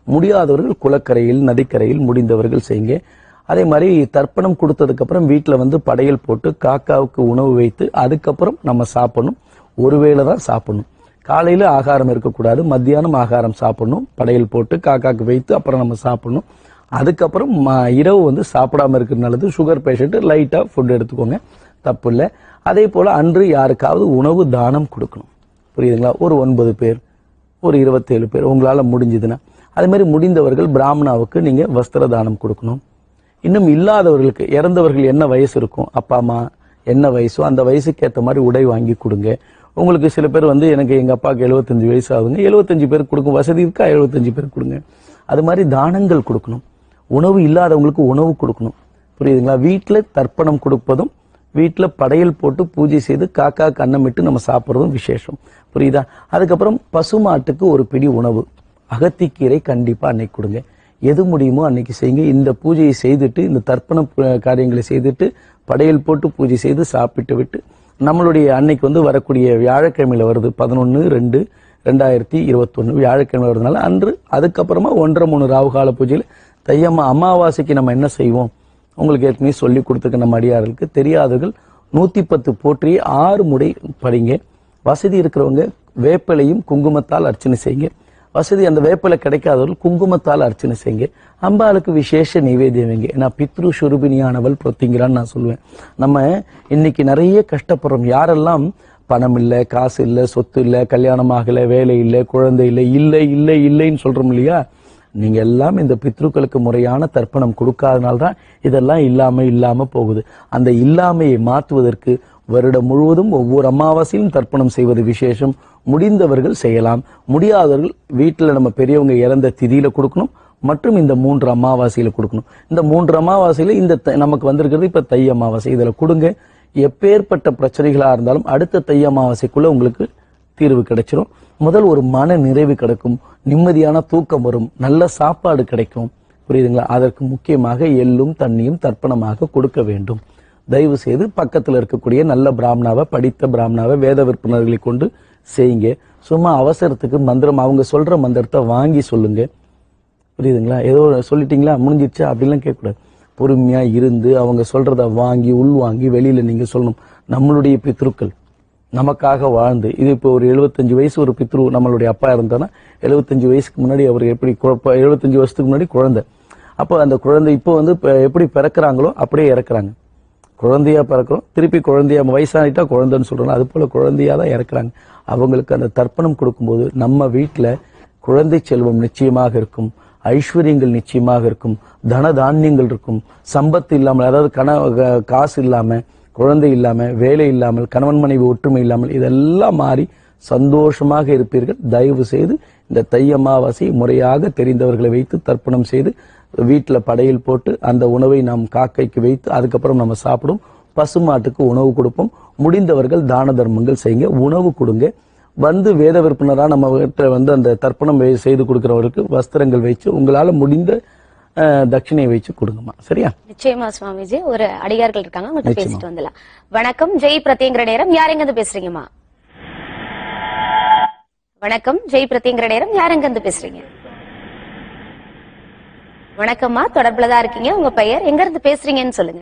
முடியாதவர்கள் குளக்கரையில் நதிக்கரையில் முடிந்தவர்கள் செய்யுங்க அதே மாதிரி தர்ப்பணம் கொடுத்ததுக்கு அப்புறம் வீட்டில் வந்து படையல் போட்டு காக்காவுக்கு உணவு வைத்து அதுக்கப்புறம் நம்ம சாப்பிடணும் ஒருவேளை தான் சாப்பிடணும் காலையில ஆகாரம் இருக்கக்கூடாது மத்தியானம் ஆகாரம் சாப்பிடணும் படையல் போட்டு காக்காக்கு வைத்து அப்புறம் நம்ம சாப்பிடணும் அதுக்கப்புறம் ம- இரவு வந்து சாப்பிடாம இருக்கிறது நல்லது சுகர் பேஷண்ட் லைட்டா ஃபுட் எடுத்துக்கோங்க தப்பு இல்லை அதே போல அன்று யாருக்காவது உணவு தானம் கொடுக்கணும் புரியுதுங்களா ஒரு ஒன்பது பேர் ஒரு இருபத்தேழு பேர் உங்களால முடிஞ்சதுன்னா அதே மாதிரி முடிந்தவர்கள் பிராமணாவுக்கு நீங்க வஸ்திர தானம் கொடுக்கணும் இன்னும் இல்லாதவர்களுக்கு இறந்தவர்கள் என்ன வயசு இருக்கும் அப்பா அம்மா என்ன வயசோ அந்த வயசுக்கு ஏற்ற மாதிரி உடை வாங்கி கொடுங்க உங்களுக்கு சில பேர் வந்து எனக்கு எங்க அப்பாவுக்கு 75 வயசு ஆகுதுங்க 75 பேருக்கு கொடுக்கும் வசதி இருக்கா 75 பேருக்கு கொடுங்க அது மாதிரி தானங்கள் கொடுக்கணும் உணவு இல்லாதவங்களுக்கு உணவு கொடுக்கணும் புரியுதுங்களா வீட்டில் தர்ப்பணம் கொடுப்பதும் வீட்டில் படையல் போட்டு பூஜை செய்து காக்கா கண்ணமிட்டு நம்ம சாப்பிட்றதும் விசேஷம் புரியுதா அதுக்கப்புறம் பசுமாட்டுக்கு ஒரு பிடி உணவு அகத்திக்கீரை கண்டிப்பா அன்னைக்கு கொடுங்க எது முடியுமோ அன்னைக்கு செய்யுங்க இந்த பூஜையை செய்துட்டு இந்த தர்ப்பண பு- காரியங்களை செய்துட்டு படையல் போட்டு பூஜை செய்து சாப்பிட்டு விட்டு நம்மளுடைய அன்னைக்கு வந்து வரக்கூடிய வியாழக்கிழமையில வருது பதினொன்று ரெண்டு ரெண்டாயிரத்தி இருபத்தொன்னு வியாழக்கிழமை வருதுனால அன்று அதுக்கப்புறமா ஒன்றரை மூணு ராவுகால பூஜையில் தையம்மா அமாவாசைக்கு நம்ம என்ன செய்வோம் உங்களுக்கு ஏற்கனவே சொல்லி கொடுத்துருக்க நம்ம அடியார்களுக்கு தெரியாதவர்கள் நூத்தி பத்து போற்றி ஆறு முறை படிங்க வசதி இருக்கிறவங்க வேப்பிலையும் குங்குமத்தால் அர்ச்சனை செய்யுங்க வசதி அந்த வேப்பிலை கிடைக்காதவர்கள் குங்குமத்தால் அர்ச்சனை செய்யுங்க அம்பாளுக்கு விசேஷ நைவேத்தியம் வைங்க ஏன்னா பித்ரு சுரூபினியானவள் பிரத்திங்கிறான்னு நான் சொல்லுவேன் நம்ம இன்னைக்கு நிறைய கஷ்டப்படுறோம் யாரெல்லாம் பணம் இல்லை காசு இல்லை சொத்து இல்லை கல்யாணம் ஆகலை வேலை இல்லை குழந்தை இல்லை இல்லை இல்லை இல்லைன்னு சொல்றோம் இல்லையா நீங்க எல்லாம் இந்த பித்ருக்களுக்கு முறையான தர்ப்பணம் கொடுக்காதனால தான் இதெல்லாம் இல்லாம இல்லாம போகுது அந்த இல்லாமையை மாற்றுவதற்கு வருடம் முழுவதும் ஒவ்வொரு அமாவாசையிலும் தர்ப்பணம் செய்வது விசேஷம் முடிந்தவர்கள் செய்யலாம் முடியாதவர்கள் வீட்டில் நம்ம பெரியவங்க இறந்த திதியில கொடுக்கணும் மற்றும் இந்த மூன்று அமாவாசையில கொடுக்கணும் இந்த மூன்று அமாவாசையில இந்த த- நமக்கு வந்திருக்கிறது இப்ப தை அமாவாசை இதுல கொடுங்க எப்பேற்பட்ட பிரச்சனைகளா இருந்தாலும் அடுத்த தை அமாவாசைக்குள்ள உங்களுக்கு தீர்வு கிடைச்சிரும் முதல் ஒரு மன நிறைவு கிடைக்கும் நிம்மதியான தூக்கம் வரும் நல்ல சாப்பாடு கிடைக்கும் புரியுதுங்களா அதற்கு முக்கியமாக எள்ளும் தண்ணியும் தர்ப்பணமாக கொடுக்க வேண்டும் தயவு செய்து பக்கத்துல இருக்கக்கூடிய நல்ல பிராமணாவை படித்த பிராமணாவை வேத விற்பனர்களை கொண்டு செய்யுங்க சும்மா அவசரத்துக்கு மந்திரம் அவங்க சொல்ற மந்திரத்தை வாங்கி சொல்லுங்க புரியுதுங்களா ஏதோ சொல்லிட்டீங்களா முடிஞ்சிருச்சா அப்படிலாம் கேட்கக்கூடாது பொறுமையா இருந்து அவங்க சொல்றத வாங்கி உள் வாங்கி வெளியில நீங்க சொல்லணும் நம்மளுடைய பித்ருக்கள் நமக்காக வாழ்ந்து இது இப்போ ஒரு 75 வயசு ஒரு பித்ரு நம்மளுடைய அப்பா இருந்தானா 75 வயசுக்கு முன்னாடி அவர் எப்படி குழப்ப 75 வருஷத்துக்கு முன்னாடி குழந்தை அப்போ அந்த குழந்தை இப்போ வந்து இப்ப எப்படி பிறக்கிறாங்களோ அப்படியே இறக்குறாங்க குழந்தையா பிறக்கிறோம் திருப்பி குழந்தையா வயசாயிட்டா குழந்தைன்னு சொல்றோம் அது போல குழந்தையா தான் இறக்குறாங்க அவங்களுக்கு அந்த தர்ப்பணம் கொடுக்கும்போது நம்ம வீட்டுல குழந்தை செல்வம் நிச்சயமாக இருக்கும் ஐஸ்வர்யங்கள் நிச்சயமாக இருக்கும் தன தானியங்கள் இருக்கும் சம்பத்து இல்லாமல் அதாவது கன க- காசு இல்லாம குழந்தை இல்லாம வேலை இல்லாமல் கணவன் மனைவி ஒற்றுமை இல்லாமல் இதெல்லாம் மாறி சந்தோஷமாக இருப்பீர்கள் தயவு செய்து இந்த தை அமாவாசை முறையாக தெரிந்தவர்களை வைத்து தர்ப்பணம் செய்து வீட்டில் படையல் போட்டு அந்த உணவை நாம் காக்கைக்கு வைத்து அதுக்கப்புறம் நம்ம சாப்பிடும் பசுமாட்டுக்கு உணவு கொடுப்போம் முடிந்தவர்கள் தான தர்மங்கள் செய்யுங்க உணவு கொடுங்க வந்து வேத விற்பனரா நம்ம வீட்டில் வந்து அந்த தர்ப்பணம் வை- செய்து கொடுக்கிறவருக்கு வஸ்திரங்கள் வச்சு உங்களால முடிந்த அஹ், தட்சிணையை வச்சு கொடுங்கம்மா சரியா நிச்சயமா சுவாமிஜி ஒரு அடியார்கள் இருக்காங்க உங்கள்கிட்ட பேசிட்டு வந்துடலாம் வணக்கம் ஜெய் பிரத்யங்கிற நேரம் யார் எங்க இருந்து பேசுறீங்கம்மா வணக்கம் ஜெய் பிரத்யங்கிற நேரம் யார் எங்க இருந்து பேசுறீங்க வணக்கம்மா தொடர்புல தான் இருக்கீங்க உங்க பெயர் எங்க இருந்து பேசுறீங்கன்னு சொல்லுங்க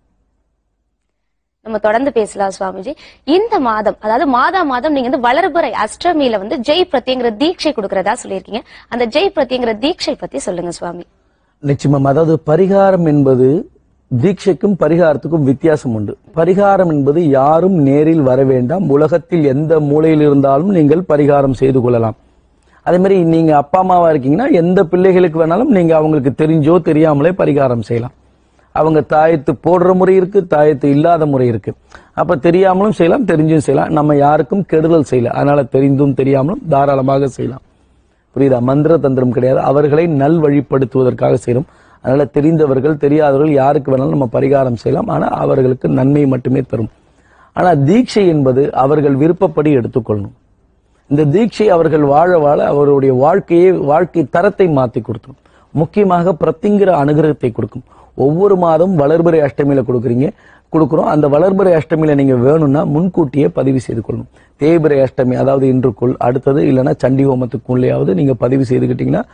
நம்ம தொடர்ந்து பேசலாம் சுவாமிஜி இந்த மாதம் அதாவது மாதா மாதம் நீங்க வந்து வளர்புறை அஷ்டமியில வந்து ஜெய் பிரத்யங்கிற தீட்சை கொடுக்கறதா சொல்லியிருக்கீங்க அந்த ஜெய் பிரத்யங்கிற தீட்சை பத்தி சொல்லுங்க சுவாமி நிச்சயமா அதாவது பரிகாரம் என்பது தீட்சைக்கும் பரிகாரத்துக்கும் வித்தியாசம் உண்டு பரிகாரம் என்பது யாரும் நேரில் வர வேண்டாம் உலகத்தில் எந்த மூலையில் இருந்தாலும் நீங்கள் பரிகாரம் செய்து கொள்ளலாம் அதே மாதிரி நீங்க அப்பா அம்மாவா இருக்கீங்கன்னா எந்த பிள்ளைகளுக்கு வேணாலும் நீங்க அவங்களுக்கு தெரிஞ்சோ தெரியாமலே பரிகாரம் செய்யலாம் அவங்க தாயத்து போடுற முறை இருக்கு தாயத்து இல்லாத முறை இருக்கு அப்ப தெரியாமலும் செய்யலாம் தெரிஞ்சும் செய்யலாம் நம்ம யாருக்கும் கெடுதல் செய்யல அதனால தெரிந்தும் தெரியாமலும் தாராளமாக செய்யலாம் புரியுதா மந்திர தந்திரம் கிடையாது அவர்களை நல் வழிப்படுத்துவதற்காக செய்யணும் அதனால தெரிந்தவர்கள் தெரியாதவர்கள் யாருக்கு வேணாலும் நம்ம பரிகாரம் செய்யலாம் ஆனா அவர்களுக்கு நன்மை மட்டுமே தரும் ஆனா தீட்சை என்பது அவர்கள் விருப்பப்படி எடுத்துக்கொள்ளணும் இந்த தீட்சை அவர்கள் வாழ வாழ அவருடைய வாழ்க்கையை வாழ்க்கை தரத்தை மாத்தி கொடுத்துரும் முக்கியமாக பிரத்திங்கிற அனுகிரகத்தை கொடுக்கும் ஒவ்வொரு மாதம் வளர்பிறை அஷ்டமியில கொடுக்குறீங்க கொடுக்குறோம் அந்த வளர்பிறை அஷ்டமியில நீங்க வேணும்னா முன்கூட்டியே பதிவு செய்து கொள்ளணும் தேய்பிறை அஷ்டமி அதாவது இன்றுக்குள் அடுத்தது இல்லைன்னா சண்டி ஹோமத்துக்குள்ளேயாவது நீங்க பதிவு செய்துக்கிட்டீங்கன்னா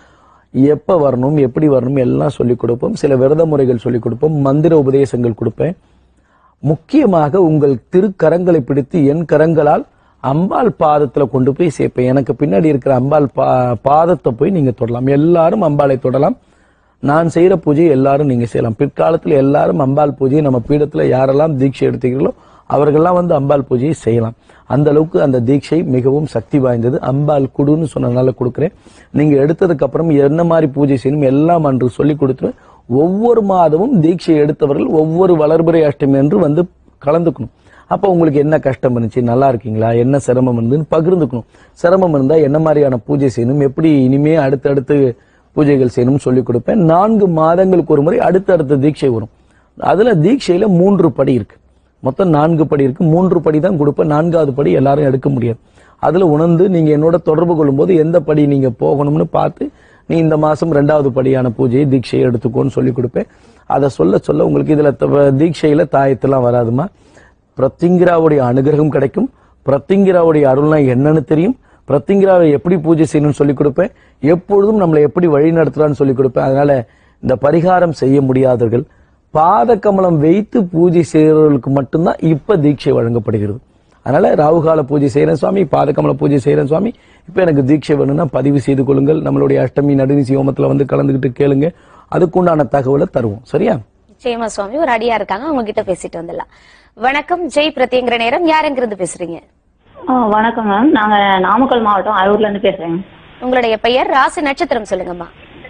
எப்ப வரணும் எப்படி வரணும் எல்லாம் சொல்லிக் கொடுப்போம் சில விரத முறைகள் சொல்லிக் கொடுப்போம் மந்திர உபதேசங்கள் கொடுப்பேன் முக்கியமாக உங்கள் திருக்கரங்களை பிடித்து என் கரங்களால் அம்பாள் பாதத்துல கொண்டு போய் சேர்ப்பேன் எனக்கு பின்னாடி இருக்கிற அம்பாள் பா பாதத்தை போய் நீங்க தொடலாம் எல்லாரும் அம்பாளை தொடலாம் நான் செய்யற பூஜை எல்லாரும் நீங்க செய்யலாம் பிற்காலத்துல எல்லாரும் அம்பாள் பூஜையை நம்ம பீடத்துல யாரெல்லாம் தீட்சை எடுத்துக்கிறீங்களோ அவர்கள்லாம் வந்து அம்பாள் பூஜையை செய்யலாம் அந்த அளவுக்கு அந்த தீட்சை மிகவும் சக்தி வாய்ந்தது அம்பாள் குடுன்னு சொன்னதுனால கொடுக்குறேன் நீங்க எடுத்ததுக்கு அப்புறம் என்ன மாதிரி பூஜை செய்யணும் எல்லாம் அன்று சொல்லி கொடுத்துருவேன் ஒவ்வொரு மாதமும் தீட்சை எடுத்தவர்கள் ஒவ்வொரு வளர்பிறை அஷ்டமி என்று வந்து கலந்துக்கணும் அப்போ உங்களுக்கு என்ன கஷ்டம் இருந்துச்சு நல்லா இருக்கீங்களா என்ன சிரமம் இருந்துன்னு பகிர்ந்துக்கணும் சிரமம் இருந்தா என்ன மாதிரியான பூஜை செய்யணும் எப்படி இனிமே அடுத்தடுத்து பூஜைகள் செய்யணும்னு சொல்லி கொடுப்பேன் நான்கு மாதங்களுக்கு ஒரு முறை அடுத்தடுத்த தீட்சை வரும் அதுல தீட்சையில மூன்று படி இருக்கு மொத்தம் நான்கு படி இருக்கு மூன்று படி தான் கொடுப்பேன் நான்காவது படி எல்லாரும் எடுக்க முடியாது அதுல உணர்ந்து நீங்க என்னோட தொடர்பு கொள்ளும்போது எந்த படி நீங்க போகணும்னு பார்த்து நீ இந்த மாசம் ரெண்டாவது படியான பூஜையை தீட்சையை எடுத்துக்கோன்னு சொல்லி கொடுப்பேன் அதை சொல்ல சொல்ல உங்களுக்கு இதுல த- தீட்சையில தாயத்தெல்லாம் வராதுமா பிரத்திங்கிராவுடைய அனுகிரகம் கிடைக்கும் பிரத்திங்கிராவுடைய அருள்னா என்னன்னு தெரியும் பிரத்திங்கிராவை எப்படி பூஜை செய்யணும்னு சொல்லி கொடுப்பேன் எப்பொழுதும் நம்மளை எப்படி வழி நடத்துறான்னு சொல்லி கொடுப்பேன் அதனால இந்த பரிகாரம் செய்ய முடியாதவர்கள் பாத கமலம் வைத்து பூஜை செய்யறவர்களுக்கு மட்டும்தான் இப்ப தீட்சை வழங்கப்படுகிறது அதனால ராகுகால பூஜை செய்யறேன் சுவாமி பாதகமல பூஜை செய்யறேன் சுவாமி இப்ப எனக்கு தீட்சை வேணும்னா பதிவு செய்து கொள்ளுங்கள் நம்மளுடைய அஷ்டமி நடுநிசி ஹோமத்துல வந்து கலந்துக்கிட்டு கேளுங்க அதுக்குண்டான தகவலை தருவோம் சரியா நிச்சயமா சுவாமி ஒரு அடியா இருக்காங்க அவங்க கிட்ட பேசிட்டு வந்துடலாம் வணக்கம் ஜெய் பிரத்யங்கிற நேரம் யாருங்கிறது பேசுறீங்க ஆ, வணக்கம் மேம் நாங்க நாமக்கல் மாவட்டம் அரூர்ல இருந்து பேசுறேன் உங்களுடைய பெயர் ராசி நட்சத்திரம் சொல்லுங்கம்மா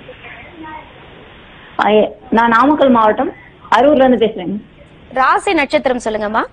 ஆ, ஏ- நான் நாமக்கல் மாவட்டம் அரூர்ல இருந்து பேசுறேன் ராசி நட்சத்திரம் சொல்லுங்கம்மா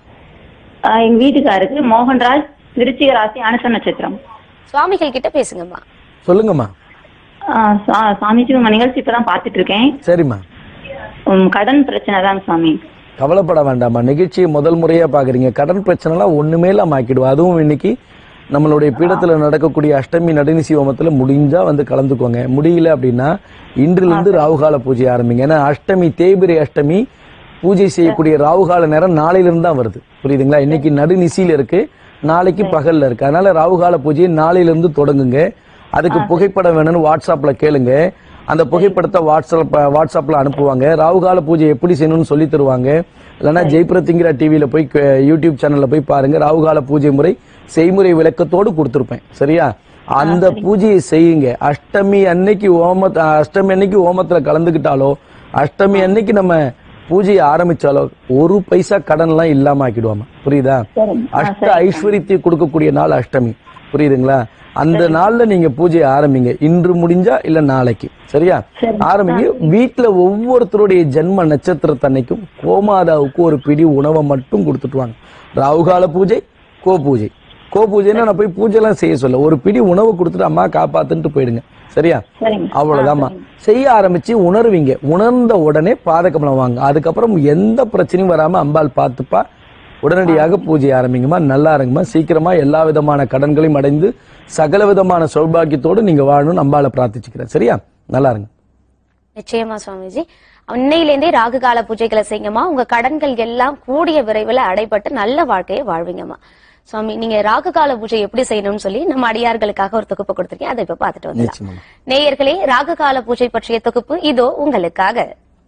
ஆ, எங்க வீட்டுக்காருக்கு மோகன்ராஜ் விருச்சிக ராசி அனுச நட்சத்திரம் சுவாமிகள் கிட்ட பேசுங்கம்மா சொல்லுங்கம்மா ஆ, சா- சாமிஜி உங்க நிகழ்ச்சி இப்பதான் பாத்துட்டு இருக்கேன் சரிம்மா உம், கடன் பிரச்சனை தான் சாமி கவலைப்பட வேண்டாம்மா நிகழ்ச்சியை முதல் முறையா பாக்குறீங்க கடன் பிரச்சனைலாம் ஒண்ணுமே இல்லாம ஆக்கிடுவோம் அதுவும் இன்னைக்கு நம்மளுடைய பீடத்துல நடக்கக்கூடிய அஷ்டமி நடுநிசி ஹோமத்துல முடிஞ்சா வந்து கலந்துக்கோங்க முடியல அப்படின்னா இன்றிலிருந்து ராகுகால பூஜை ஆரம்பிங்க ஏன்னா அஷ்டமி தேய்பிரை அஷ்டமி பூஜை செய்யக்கூடிய ராகுகால நேரம் நாளையிலிருந்து தான் வருது புரியுதுங்களா இன்னைக்கு நடுநிசியில இருக்கு நாளைக்கு பகல்ல இருக்கு அதனால ராகுகால பூஜையை நாளையிலிருந்து தொடங்குங்க அதுக்கு புகைப்படம் வேணும்னு வாட்ஸ்அப்ல கேளுங்க அந்த புகைப்படத்தை வாட்ஸ்அப் வாட்ஸ்அப்ல அனுப்புவாங்க ராகுகால பூஜை எப்படி செய்யணும்னு சொல்லி தருவாங்க இல்லைன்னா ஜெய்பிரத்திங்கிற டிவியில போய் க- யூடியூப் சேனல்ல போய் பாருங்க ராகுகால பூஜை முறை செய்முறை விளக்கத்தோடு கொடுத்துருப்பேன் சரியா அந்த பூஜையை செய்யுங்க அஷ்டமி அன்னைக்கு ஓம அஷ்டமி அன்னைக்கு ஓமத்துல கலந்துக்கிட்டாலோ அஷ்டமி அன்னைக்கு நம்ம பூஜையை ஆரம்பிச்சாலோ ஒரு பைசா கடன்லாம் இல்லாம ஆக்கிடுவாமா புரியுதா அஷ்ட ஐஸ்வர்யத்தை கொடுக்கக்கூடிய நாள் அஷ்டமி புரியுதுங்களா அந்த நாள்ல நீங்க பூஜையை ஆரம்பிங்க இன்று முடிஞ்சா இல்ல நாளைக்கு சரியா ஆரம்பிங்க வீட்டுல ஒவ்வொருத்தருடைய ஜென்ம நட்சத்திரத்தன்னைக்கும் கோமாதாவுக்கு ஒரு பிடி உணவை மட்டும் கொடுத்துட்டு வாங்க ராகுகால பூஜை கோ பூஜை கோ பூஜைன்னா நான் போய் பூஜை எல்லாம் செய்ய சொல்ல ஒரு பிடி உணவு கொடுத்துட்டு அம்மா காப்பாத்துன்ட்டு போயிடுங்க சரியா சரிங்க அவ்வளவுதாம்மா செய்ய ஆரம்பிச்சு உணர்வீங்க உணர்ந்த உடனே பாதகமலம் வாங்க அதுக்கப்புறம் எந்த பிரச்சனையும் வராம அம்பாள் பார்த்துப்பா உடனடியாக பூஜை ஆரம்பிங்கம்மா நல்லா இருங்கம்மா சீக்கிரமா எல்லா விதமான கடன்களையும் அடைந்து சகல விதமான சௌபாகியத்தோடு நீங்க வாழணும்னு அம்பாளை பிரார்த்திச்சுக்கிறேன் சரியா நல்லா இருங்க நிச்சயமா சுவாமிஜி இன்னையிலேருந்தே ராகு கால பூஜைகளை செய்யுங்கம்மா உங்க கடன்கள் எல்லாம் கூடிய விரைவில் அடைபட்டு நல்ல வாழ்க்கையை வாழ்வீங்கம்மா சுவாமி நீங்க ராகு கால பூஜை எப்படி செய்யணும்னு சொல்லி நம்ம அடியார்களுக்காக ஒரு தொகுப்பு கொடுத்திருக்கீங்க அதை இப்ப பாத்துட்டு வந்துடலாம் நிச்சயமா நேயர்களே ராகு கால பூஜை பற்றிய தொகுப்பு இதோ உங்களுக்காக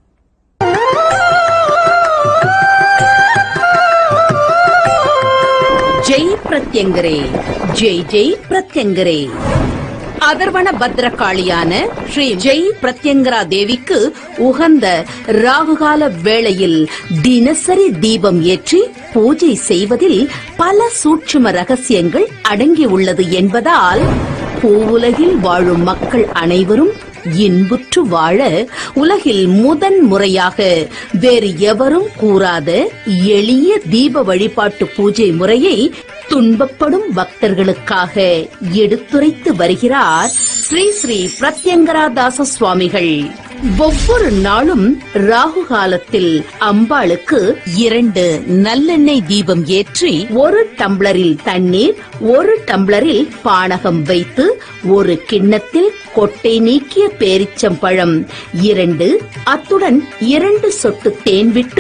ஜெய் பிரத்யங்கரே ஜெய் ஜெய் பிரத்யங்கரே அதர்வன பத்ரகாளியான ஸ்ரீ ஜெய் பிரத்யங்கரா தேவிக்கு உகந்த ராகுகால வேளையில் தினசரி தீபம் ஏற்றி பூஜை செய்வதில் பல சூட்சும ரகசியங்கள் அடங்கியுள்ளது என்பதால் பூவுலகில் வாழும் மக்கள் அனைவரும் இன்புற்று வாழ உலகில் முதன் முறையாக வேறு எவரும் கூறாத எளிய தீப வழிபாட்டு பூஜை முறையை துன்பப்படும் பக்தர்களுக்காக எடுத்துரைத்து வருகிறார் ஸ்ரீ ஸ்ரீ பிரத்யங்கராதாச சுவாமிகள் ஒவ்வொரு நாளும் ராகு காலத்தில் அம்பாளுக்கு இரண்டு நல்லெண்ணெய் தீபம் ஏற்றி ஒரு டம்ளரில் தண்ணீர் ஒரு டம்ளரில் பானகம் வைத்து ஒரு கிண்ணத்தில் கொட்டை நீக்கிய பேரிச்சம்பழம் இரண்டு அத்துடன் இரண்டு சொட்டு தேன் விட்டு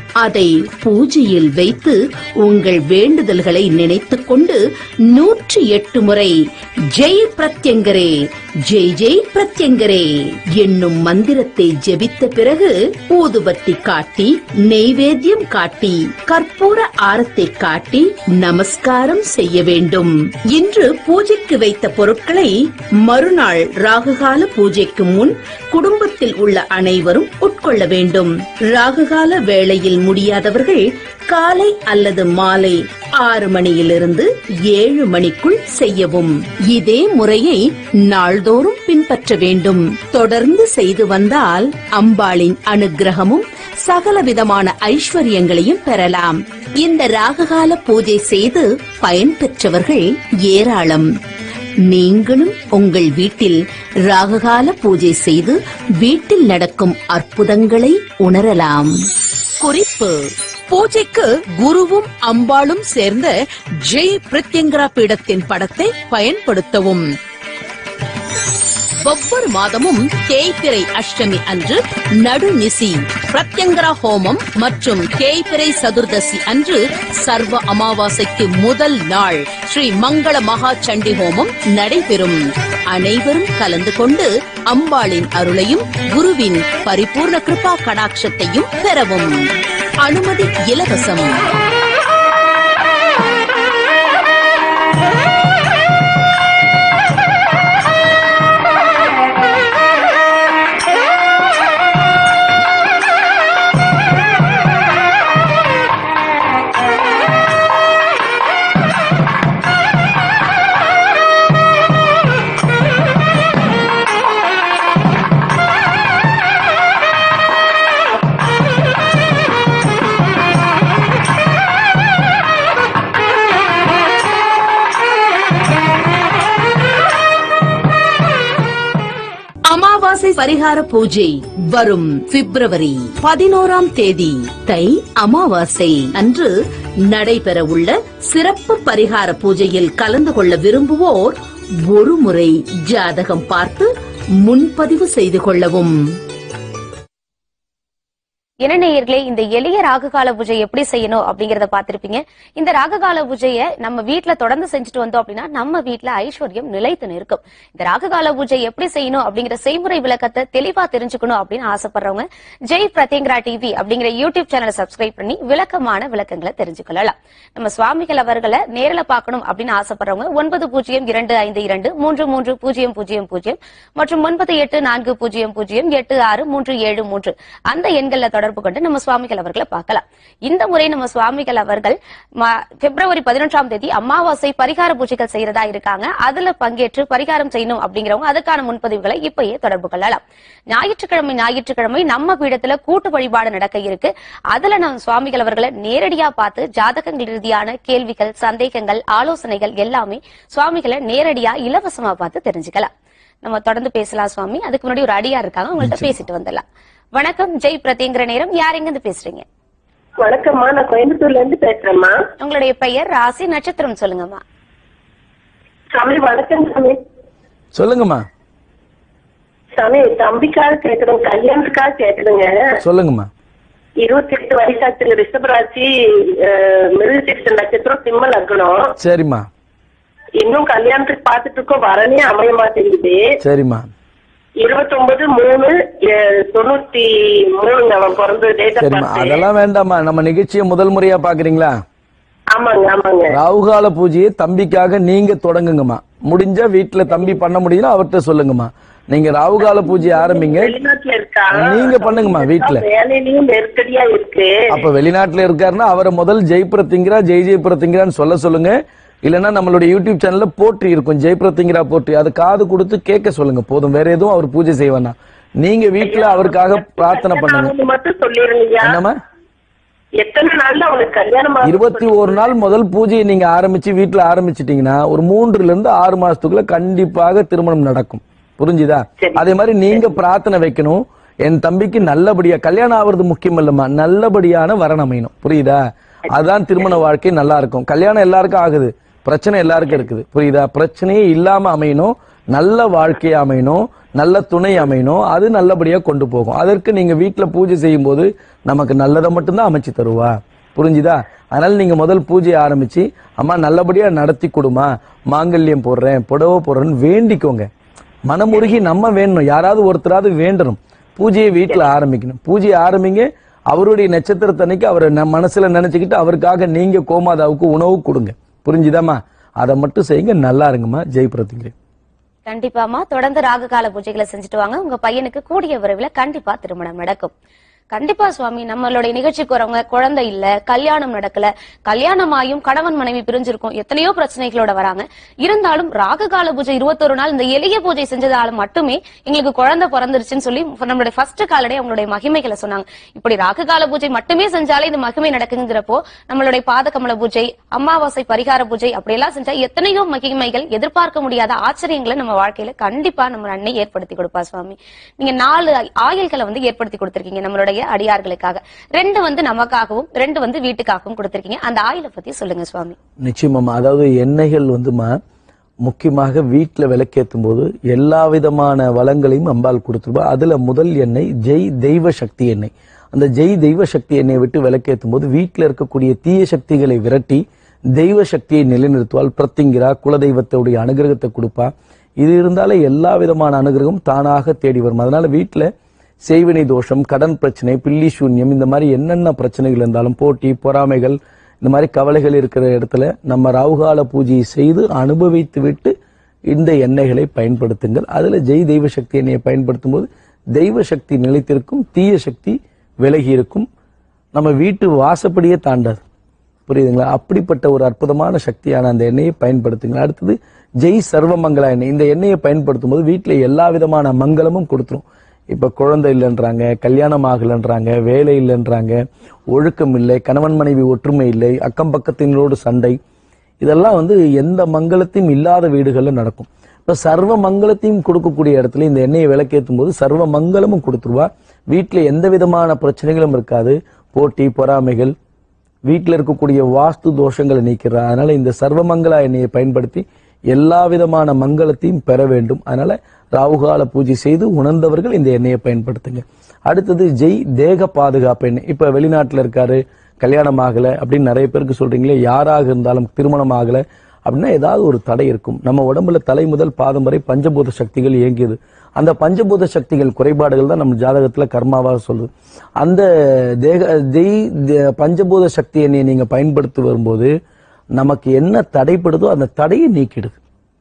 அதை பூஜையில் வைத்து உங்கள் வேண்டுதல்களை நினைத்துக் கொண்டு நூற்றி எட்டு முறை ஜெய் பிரத்யங்கரே ஜெய் ஜெய் பிரத்யங்கரே என்னும் மந்திரத்தை ஜெபித்த பிறகு ஊதுபத்தி காட்டி நெய்வேத்தியம் காட்டி கற்பூர ஆரத்தை காட்டி நமஸ்காரம் செய்ய வேண்டும் இன்று பூஜைக்கு வைத்த பொருட்களை மறுநாள் ராகுகால பூஜைக்கு முன் குடும்பத்தில் உள்ள அனைவரும் உட்கொள்ள வேண்டும் ராகுகால வேளையில் முடியாதவர்கள் காலை அல்லது மாலை ஆறு மணியிலிருந்து ஏழு மணிக்குள் செய்யவும் இதே முறையை நாள்தோறும் பின்பற்ற வேண்டும் தொடர்ந்து செய்து வந்தால் அம்பாளின் அனுக்கிரகமும் சகலவிதமான ஐஸ்வர்யங்களையும் பெறலாம் இந்த ராககால பூஜை செய்து பயன்பெற்றவர்கள் ஏராளம் நீங்களும் உங்கள் வீட்டில் ராககால பூஜை செய்து வீட்டில் நடக்கும் அற்புதங்களை உணரலாம் குறிப்பு பூஜைக்கு குருவும் அம்பாளும் சேர்ந்த ஜெய் பிரத்யங்கரா பீடத்தின் படத்தை பயன்படுத்தவும் ஒவ்வொரு மாதமும் தேய்பிறை அஷ்டமி அன்று நடுநிசி பிரத்யங்கரா ஹோமம் மற்றும் தேய்பிறை சதுர்தசி அன்று சர்வ அமாவாசைக்கு முதல் நாள் ஸ்ரீ மங்கள மகா சண்டி ஹோமம் நடைபெறும் அனைவரும் கலந்து கொண்டு அம்பாளின் அருளையும் குருவின் பரிபூர்ண கிருபா கடாட்சத்தையும் பெறவும் அனுமதி இலவசம் அமாவாசை பரிகார பூஜை வரும் பிப்ரவரி பதினோராம் தேதி தை அமாவாசை அன்று நடைபெறவுள்ள சிறப்பு பரிகார பூஜையில் கலந்து கொள்ள விரும்புவோர் ஒரு முறை ஜாதகம் பார்த்து முன்பதிவு செய்து கொள்ளவும் என்ன நேயர்களே இந்த எளிய ராகுகால பூஜை எப்படி செய்யணும் அப்படிங்கறத பார்த்திருப்பீங்க இந்த ராகுகால பூஜையை நம்ம வீட்ல தொடர்ந்து செஞ்சுட்டு வந்தோம் அப்படின்னா நம்ம வீட்ல ஐஸ்வர்யம் நிலைத்து நிற்கும் இந்த ராகுகால பூஜை எப்படி செய்யணும் அப்படிங்கிற செய்முறை விளக்கத்தை தெளிவா தெரிஞ்சுக்கணும் அப்படின்னு ஆசைப்படுறவங்க ஜெய் பிரத்யங்கரா டிவி அப்படிங்கிற யூடியூப் சேனலை சப்ஸ்கிரைப் பண்ணி விளக்கமான விளக்கங்களை தெரிஞ்சுக்கொள்ளலாம் நம்ம சுவாமிகள் அவர்களை நேரில் பார்க்கணும் அப்படின்னு ஆசைப்படுறவங்க ஒன்பது பூஜ்ஜியம் இரண்டு ஐந்து இரண்டு மூன்று மூன்று பூஜ்ஜியம் பூஜ்ஜியம் பூஜ்ஜியம் மற்றும் ஒன்பது எட்டு நான்கு பூஜ்ஜியம் பூஜ்ஜியம் எட்டு ஆறு மூன்று ஏழு மூன்று அந்த எண்கள்ல தொடர்பு கொண்டு நம்ம சுவாமிகள் அவர்களை பார்க்கலாம் இந்த முறை நம்ம சுவாமிகள் அவர்கள் ம- பிப்ரவரி பதினொன்றாம் தேதி அமாவாசை பரிகார பூஜைகள் செய்யறதா இருக்காங்க அதுல பங்கேற்று பரிகாரம் செய்யணும் அப்படிங்கிறவங்க அதுக்கான முன்பதிவுகளை இப்பயே தொடர்பு கொள்ளலாம் ஞாயிற்றுக்கிழமை ஞாயிற்றுக்கிழமை நம்ம பீடத்துல கூட்டு வழிபாடு நடக்க இருக்கு அதுல நம்ம சுவாமிகள் அவர்களை நேரடியா பார்த்து ஜாதகங்கள் ரீதியான கேள்விகள் சந்தேகங்கள் ஆலோசனைகள் எல்லாமே சுவாமிகளை நேரடியா இலவசமா பார்த்து தெரிஞ்சுக்கலாம் நம்ம தொடர்ந்து பேசலாம் சுவாமி அதுக்கு முன்னாடி ஒரு அடியா இருக்காங்க உங்கள்ட்ட பேசிட்டு வந்துடலாம் வணக்கம் ஜெய் பிரதிங்கிற நேரம் யார் எங்க இருந்து பேசுறீங்க வணக்கம்மா நான் கோயம்புத்தூர்ல இருந்து பேசுறேம்மா உங்களுடைய பெயர் ராசி நட்சத்திரம் சொல்லுங்கம்மா சாமி வணக்கம் சாமி சொல்லுங்கம்மா சாமி தம்பிக்காக கேட்கணும் கல்யாணத்துக்காக கேட்கணுங்க சொல்லுங்கம்மா இருபத்தி எட்டு வயசாச்சு ரிஷபராசி மிருகசீர்ஷ நட்சத்திரம் சிம்ம லக்னம் சரிம்மா இன்னும் கல்யாணத்துக்கு பார்த்துட்டு இருக்கோம் வரனே அமைய மாட்டேங்குது சரிம்மா இருபத்தொன்பது மூணு அஹ், தொண்ணூத்தி மூணுங்க அவன் பிறந்த டேட் சரிம்மா அதெல்லாம் வேண்டாம்மா நம்ம நிகழ்ச்சியை முதல் முறையா பாக்குறீங்களா ஆமாங்க ஆமாங்க ராகுகால பூஜையை தம்பிக்காக நீங்க தொடங்குங்கம்மா முடிஞ்சா வீட்டுல தம்பி பண்ண முடியும்னா அவர்கிட்ட சொல்லுங்கம்மா நீங்க ராகுகால பூஜை ஆரம்பிங்க வெளிநாட்டுல இருக்கா நீங்க பண்ணுங்கம்மா வீட்டுல வேலையிலயும் நெருக்கடியா இருக்கு அப்ப வெளிநாட்டுல இருக்காருன்னா அவரை முதல் ஜெய்பிரத்திங்கிறா ஜெய் ஜெய்பிரத்திங்கிறான்னு சொல்ல சொல்லுங்க இல்லைன்னா நம்மளுடைய யூடியூப் சேனல்ல போற்றி இருக்கும் ஜெய்பிரத்திங்கிறா போற்றி அது காது கொடுத்து கேட்க சொல்லுங்க போதும் வேற எதுவும் அவர் பூஜை செய்வானா நீங்க வீட்டுல அவருக்காக பிரார்த்தனை பண்ணுங்க நாள்னு மட்டும் சொல்லிருங்கய்யா என்னம்மா எத்தனை நாள்ல அவனுக்கு கல்யாணம் ஆகும்? இருபத்தி ஒரு நாள் முதல் பூஜையை நீங்க ஆரம்பிச்சு வீட்டுல ஆரம்பிச்சிட்டீங்கன்னா ஒரு மூன்றுல இருந்து ஆறு மாசத்துக்குள்ள கண்டிப்பாக திருமணம் நடக்கும் புரிஞ்சுதா அதே மாதிரி நீங்க பிரார்த்தனை வைக்கணும் என் தம்பிக்கு நல்லபடியா கல்யாணம் ஆவறது முக்கியம் இல்லம்மா நல்லபடியான வரன் அமையணும் புரியுதா அதான் திருமண வாழ்க்கை நல்லா இருக்கும் கல்யாணம் எல்லாருக்கும் ஆகுது பிரச்சனை எல்லாருக்கும் இருக்குது புரியுதா பிரச்சனையே இல்லாம அமையணும் நல்ல வாழ்க்கையா அமையணும் நல்ல துணை அமையணும் அது நல்லபடியா கொண்டு போகும் அதற்கு நீங்க வீட்டுல பூஜை செய்யும் போது நமக்கு நல்லதை மட்டும்தான் அமைச்சு தருவா புரிஞ்சுதா அதனால நீங்க முதல் பூஜையை ஆரம்பிச்சு அம்மா நல்லபடியா நடத்தி கொடுமா மாங்கல்யம் போடுறேன் புடவை போடுறேன்னு வேண்டிக்கோங்க மனமுருகி நம்ம வேண்டணும் யாராவது ஒருத்தராவது வேண்டணும் பூஜையை வீட்டுல ஆரம்பிக்கணும் பூஜையை ஆரம்பிங்க அவருடைய நட்சத்திரத்தன்னைக்கு அவரை நம் மனசுல நினைச்சுக்கிட்டு அவருக்காக நீங்க கோமாதாவுக்கு உணவு கொடுங்க புரிஞ்சுதாம்மா அதை மட்டும் செய்யுங்க நல்லா இருங்கம்மா ஜெய் பிரதிகிறேன் கண்டிப்பாமா தொடர்ந்து ராகு கால பூஜைகளை செஞ்சுட்டு வாங்க உங்க பையனுக்கு கூடிய விரைவில் கண்டிப்பா திருமணம் நடக்கும் கண்டிப்பா சுவாமி நம்மளுடைய நிகழ்ச்சிக்கு வரவங்க குழந்தை இல்ல கல்யாணம் நடக்கல கல்யாணமாயும் கணவன் மனைவி பிரிஞ்சிருக்கும் எத்தனையோ பிரச்சனைகளோட வராங்க இருந்தாலும் ராகு கால பூஜை இருபத்தொரு நாள் இந்த எளிய பூஜை செஞ்சதால மட்டுமே எங்களுக்கு குழந்தை பிறந்துருச்சுன்னு சொல்லி நம்மளுடைய ஃபர்ஸ்ட் காலடே அவங்களுடைய மகிமைகளை சொன்னாங்க இப்படி ராகு கால பூஜை மட்டுமே செஞ்சாலே இந்த மகிமை நடக்குங்கிறப்போ நம்மளுடைய பாதகமல பூஜை அமாவாசை பரிகார பூஜை அப்படியெல்லாம் செஞ்சா எத்தனையோ மகிமைகள் எதிர்பார்க்க முடியாத ஆச்சரியங்களை நம்ம வாழ்க்கையில கண்டிப்பா நம்ம அன்னை ஏற்படுத்தி கொடுப்பா சுவாமி நீங்க நாலு ஆயல்களை வந்து ஏற்படுத்தி கொடுத்திருக்கீங்க நம்மளுடைய அடியார்களுக்காக ரெண்டு வந்து நமக்காகவும் ரெண்டு வந்து வீட்டுக்காகவும் கொடுத்திருக்கீங்க அந்த ஆயிலை பத்தி சொல்லுங்க சுவாமி நிச்சயமாம்மா அதாவது எண்ணெய்கள் வந்துமா முக்கியமாக வீட்டுல விளக்கேற்றும் போது எல்லா விதமான வளங்களையும் அம்பாள் கொடுத்துருப்பா அதுல முதல் எண்ணெய் ஜெய் தெய்வ சக்தி எண்ணெய் அந்த ஜெய் தெய்வ சக்தி எண்ணெயை விட்டு விளக்கேற்றும் போது வீட்டுல இருக்கக்கூடிய தீய சக்திகளை விரட்டி தெய்வ சக்தியை நிலைநிறுத்துவாள் பிரத்திங்கிறா குலதெய்வத்தோடைய அனுகிரகத்தை கொடுப்பா இது இருந்தாலே எல்லா விதமான அனுகிரகம் தானாக தேடி வரும் அதனால வீட்டுல செய்வினை தோஷம் கடன் பிரச்சனை பில்லி சூன்யம் இந்த மாதிரி என்னென்ன பிரச்சனைகள் இருந்தாலும் போட்டி பொறாமைகள் இந்த மாதிரி கவலைகள் இருக்கிற இடத்துல நம்ம ராகுகால பூஜையை செய்து அனுபவித்து விட்டு இந்த எண்ணெய்களை பயன்படுத்துங்கள் அதுல ஜெய் தெய்வ சக்தி எண்ணெயை பயன்படுத்தும் போது தெய்வ சக்தி நிலைத்திருக்கும் தீய சக்தி விலகி இருக்கும் நம்ம வீட்டு வாசப்படியே தாண்டாது புரியுதுங்களா அப்படிப்பட்ட ஒரு அற்புதமான சக்தியான அந்த எண்ணெயை பயன்படுத்துங்க அடுத்தது ஜெய் சர்வமங்கலா எண்ணெய் இந்த எண்ணெயை பயன்படுத்தும் போது வீட்டுல எல்லா விதமான மங்களமும் கொடுத்துரும் இப்ப குழந்தை இல்லைன்றாங்க கல்யாணம் ஆகலைன்றாங்க வேலை இல்லைன்றாங்க ஒழுக்கம் இல்லை கணவன் மனைவி ஒற்றுமை இல்லை அக்கம் பக்கத்தினரோடு சண்டை இதெல்லாம் வந்து எந்த மங்களத்தையும் இல்லாத வீடுகள்ல நடக்கும் இப்ப சர்வ மங்களத்தையும் கொடுக்கக்கூடிய இடத்துல இந்த எண்ணெயை விளக்கேற்றும் போது சர்வ மங்களமும் கொடுத்துருவா வீட்டுல எந்த விதமான பிரச்சனைகளும் இருக்காது போட்டி பொறாமைகள் வீட்டில் இருக்கக்கூடிய வாஸ்து தோஷங்களை நீக்கிறா அதனால இந்த சர்வமங்கலா எண்ணெயை பயன்படுத்தி எல்லா விதமான மங்களத்தையும் பெற வேண்டும் அதனால ராகுகால பூஜை செய்து உணர்ந்தவர்கள் இந்த எண்ணெயை பயன்படுத்துங்க அடுத்தது ஜெய் தேக பாதுகாப்பு எண்ணெய் இப்ப வெளிநாட்டுல இருக்காரு கல்யாணம் ஆகல அப்படின்னு நிறைய பேருக்கு சொல்றீங்களே யாராக இருந்தாலும் திருமணம் ஆகல அப்படின்னா ஏதாவது ஒரு தடை இருக்கும் நம்ம உடம்புல தலை முதல் பாதம் வரை பஞ்சபூத சக்திகள் இயங்கியது அந்த பஞ்சபூத சக்திகள் குறைபாடுகள் தான் நம்ம ஜாதகத்துல கர்மாவாக சொல்லுது அந்த தேக தெய் தே- பஞ்சபூத சக்தி எண்ணெயை நீங்க பயன்படுத்தி வரும்போது நமக்கு என்ன தடைப்படுதோ அந்த தடையை நீக்கிடுது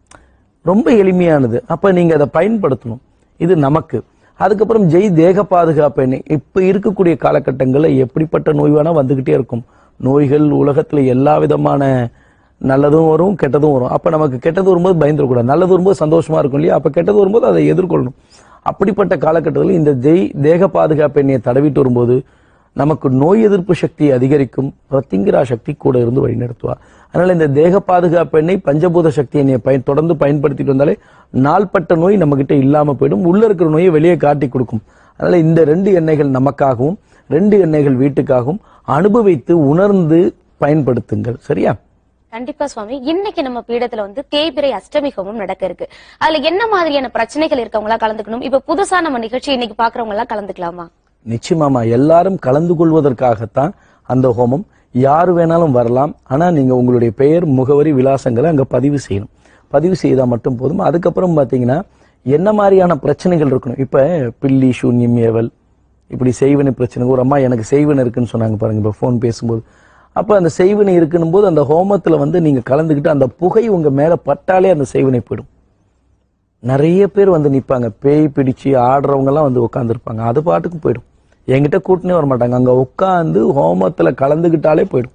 ரொம்ப எளிமையானது அப்ப நீங்க அதை பயன்படுத்தணும் இது நமக்கு அதுக்கப்புறம் ஜெய் தேக பாதுகாப்பு எண்ணெய் இப்ப இருக்கக்கூடிய காலகட்டங்கள்ல எப்படிப்பட்ட நோய் வேணா வந்துகிட்டே இருக்கும் நோய்கள் உலகத்துல எல்லா விதமான நல்லதும் வரும் கெட்டதும் வரும் அப்ப நமக்கு கெட்டது வரும்போது பயந்துடக்கூடாது நல்லது வரும்போது சந்தோஷமா இருக்கும் இல்லையா அப்ப கெட்டது வரும்போது அதை எதிர்கொள்ளணும் அப்படிப்பட்ட காலகட்டத்தில் இந்த ஜெய் தேக பாதுகாப்பு எண்ணெயை தடவிட்டு வரும்போது நமக்கு நோய் எதிர்ப்பு சக்தி அதிகரிக்கும் பிரத்திங்கிரா சக்தி கூட இருந்து வழிநடத்துவா அதனால இந்த தேக பாதுகாப்பு எண்ணெய் பஞ்சபூத சக்தி எண்ணெயை பயன் தொடர்ந்து பயன்படுத்திட்டு வந்தாலே நாள்பட்ட நோய் நம்ம கிட்ட இல்லாம போயிடும் உள்ள இருக்கிற நோயை வெளியே காட்டி கொடுக்கும் அதனால இந்த ரெண்டு எண்ணெய்கள் நமக்காகவும் ரெண்டு எண்ணெய்கள் வீட்டுக்காகவும் அனுபவித்து உணர்ந்து பயன்படுத்துங்கள் சரியா கண்டிப்பா சுவாமி இன்னைக்கு நம்ம பீடத்துல வந்து தேய்பிரை அஷ்டமி ஹோமம் நடக்க இருக்கு அதுல என்ன மாதிரியான பிரச்சனைகள் இருக்கவங்க எல்லாம் கலந்துக்கணும் இப்ப புதுசா நம்ம நிகழ்ச்சி இன்னைக்கு பாக்குறவங்க எல்லாம் கலந்துக்கலாமா நிச்சயமாமா எல்லாரும் கலந்து கொள்வதற்காகத்தான் அந்த ஹோமம் யார் வேணாலும் வரலாம் ஆனா நீங்க உங்களுடைய பெயர் முகவரி விலாசங்களை அங்க பதிவு செய்யணும் பதிவு செய்தா மட்டும் போதும் அதுக்கப்புறம் பாத்தீங்கன்னா என்ன மாதிரியான பிரச்சனைகள் இருக்கணும் இப்ப பில்லி சூன்யம் ஏவல் இப்படி செய்வினை பிரச்சனை ஒரு அம்மா எனக்கு செய்வினை இருக்குன்னு சொன்னாங்க பாருங்க இப்ப ஃபோன் பேசும்போது அப்ப அந்த செய்வினை இருக்குன்னும் போது அந்த ஹோமத்துல வந்து நீங்க கலந்துக்கிட்டு அந்த புகை உங்க மேல பட்டாலே அந்த செய்வினை போயிடும் நிறைய பேர் வந்து நிப்பாங்க பேய் பிடிச்சு ஆடுறவங்க எல்லாம் வந்து உட்காந்துருப்பாங்க அது பாட்டுக்கு போயிடும் என்கிட்ட கூட்டினே வர மாட்டாங்க அங்க உட்காந்து ஹோமத்துல கலந்துக்கிட்டாலே போயிடும்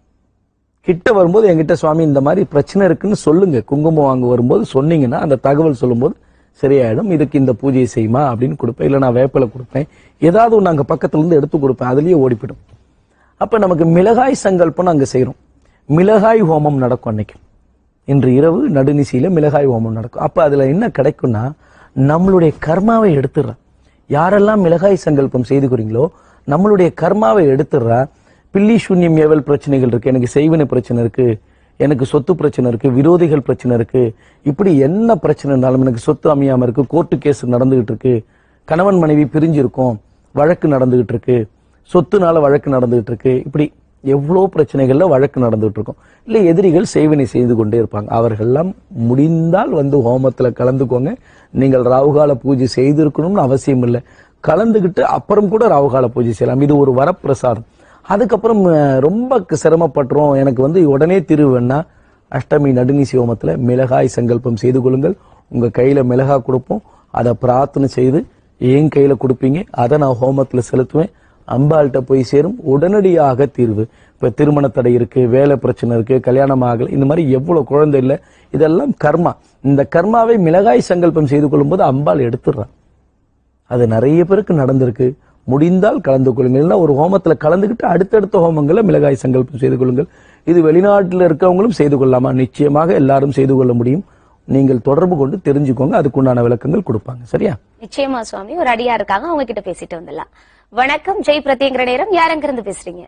கிட்ட வரும்போது என்கிட்ட சுவாமி இந்த மாதிரி பிரச்சனை இருக்குன்னு சொல்லுங்க குங்குமம் வாங்க வரும்போது சொன்னீங்கன்னா அந்த தகவல் சொல்லும்போது சரியாயிடும் இதுக்கு இந்த பூஜையை செய்யுமா அப்படின்னு கொடுப்பேன் இல்லை நான் வேப்பிலை கொடுப்பேன் ஏதாவது ஒன்று அங்கே பக்கத்துல இருந்து எடுத்து கொடுப்பேன் அதுலயே ஓடிப்பிடும் அப்ப நமக்கு மிளகாய் சங்கல்பம் அங்க செய்றோம் மிளகாய் ஹோமம் நடக்கும் அன்னைக்கு இன்று இரவு நடுநிசையில மிளகாய் ஹோமம் நடக்கும் அப்ப அதுல என்ன கிடைக்கும்னா நம்மளுடைய கர்மாவை எடுத்துடுறா யாரெல்லாம் மிளகாய் சங்கல்பம் செய்துக்கிறீங்களோ நம்மளுடைய கர்மாவை எடுத்துடுறா பில்லி சூன்யம் ஏவல் பிரச்சனைகள் இருக்கு எனக்கு செய்வினை பிரச்சனை இருக்கு எனக்கு சொத்து பிரச்சனை இருக்கு விரோதிகள் பிரச்சனை இருக்கு இப்படி என்ன பிரச்சனை இருந்தாலும் எனக்கு சொத்து அமையாம இருக்கு கோர்ட்டு கேஸ் நடந்துகிட்டு இருக்கு கணவன் மனைவி பிரிஞ்சிருக்கோம் வழக்கு நடந்துகிட்டு இருக்கு சொத்துனால வழக்கு நடந்துகிட்டு இருக்கு இப்படி எவ்வளோ பிரச்சனைகள்ல வழக்கு நடந்துகிட்டு இருக்கும் இல்ல எதிரிகள் சேவனை செய்து கொண்டே இருப்பாங்க அவர்கள்லாம் முடிந்தால் வந்து ஹோமத்துல கலந்துக்கோங்க நீங்கள் ராவுகால பூஜை செய்திருக்கணும்னு அவசியம் இல்லை கலந்துகிட்டு அப்புறம் கூட ராவுகால பூஜை செய்யலாம் இது ஒரு வரப்பிரசாதம் அதுக்கப்புறம் அஹ், ரொம்ப க- சிரமப்பட்டுறோம் எனக்கு வந்து உடனே திருவுன்னா அஷ்டமி நடுநிசி ஹோமத்துல மிளகாய் சங்கல்பம் செய்து கொள்ளுங்கள் உங்க கையில மிளகாய் கொடுப்போம் அதை பிரார்த்தனை செய்து என் கையில கொடுப்பீங்க அதை நான் ஹோமத்துல செலுத்துவேன் அம்பாள்கிட்ட போய் சேரும் உடனடியாக தீர்வு இப்ப திருமண தடை இருக்கு வேலை பிரச்சனை இருக்கு கல்யாணம் ஆகல இந்த மாதிரி எவ்வளவு குழந்தை இல்லை இதெல்லாம் கர்மா இந்த கர்மாவை மிளகாய் சங்கல்பம் செய்து கொள்ளும்போது அம்பாள் எடுத்துடுறான் அது நிறைய பேருக்கு நடந்திருக்கு முடிந்தால் கலந்து கொள்ளுங்கள் இல்லைன்னா ஒரு ஹோமத்துல கலந்துக்கிட்டு அடுத்தடுத்த ஹோமங்களை மிளகாய் சங்கல்பம் செய்து கொள்ளுங்கள் இது வெளிநாட்டில் இருக்கவங்களும் செய்து கொள்ளலாமா நிச்சயமாக எல்லாரும் செய்து கொள்ள முடியும் நீங்கள் தொடர்பு கொண்டு தெரிஞ்சுக்கோங்க அதுக்குண்டான விளக்கங்கள் கொடுப்பாங்க சரியா நிச்சயமா சுவாமி ஒரு அடியா இருக்காங்க அவங்க கிட்ட பேசிட்டு வந்துடலாம் வணக்கம் ஜெய் பிரத்யங்கிற நேரம் யார் அங்க இருந்து பேசுறீங்க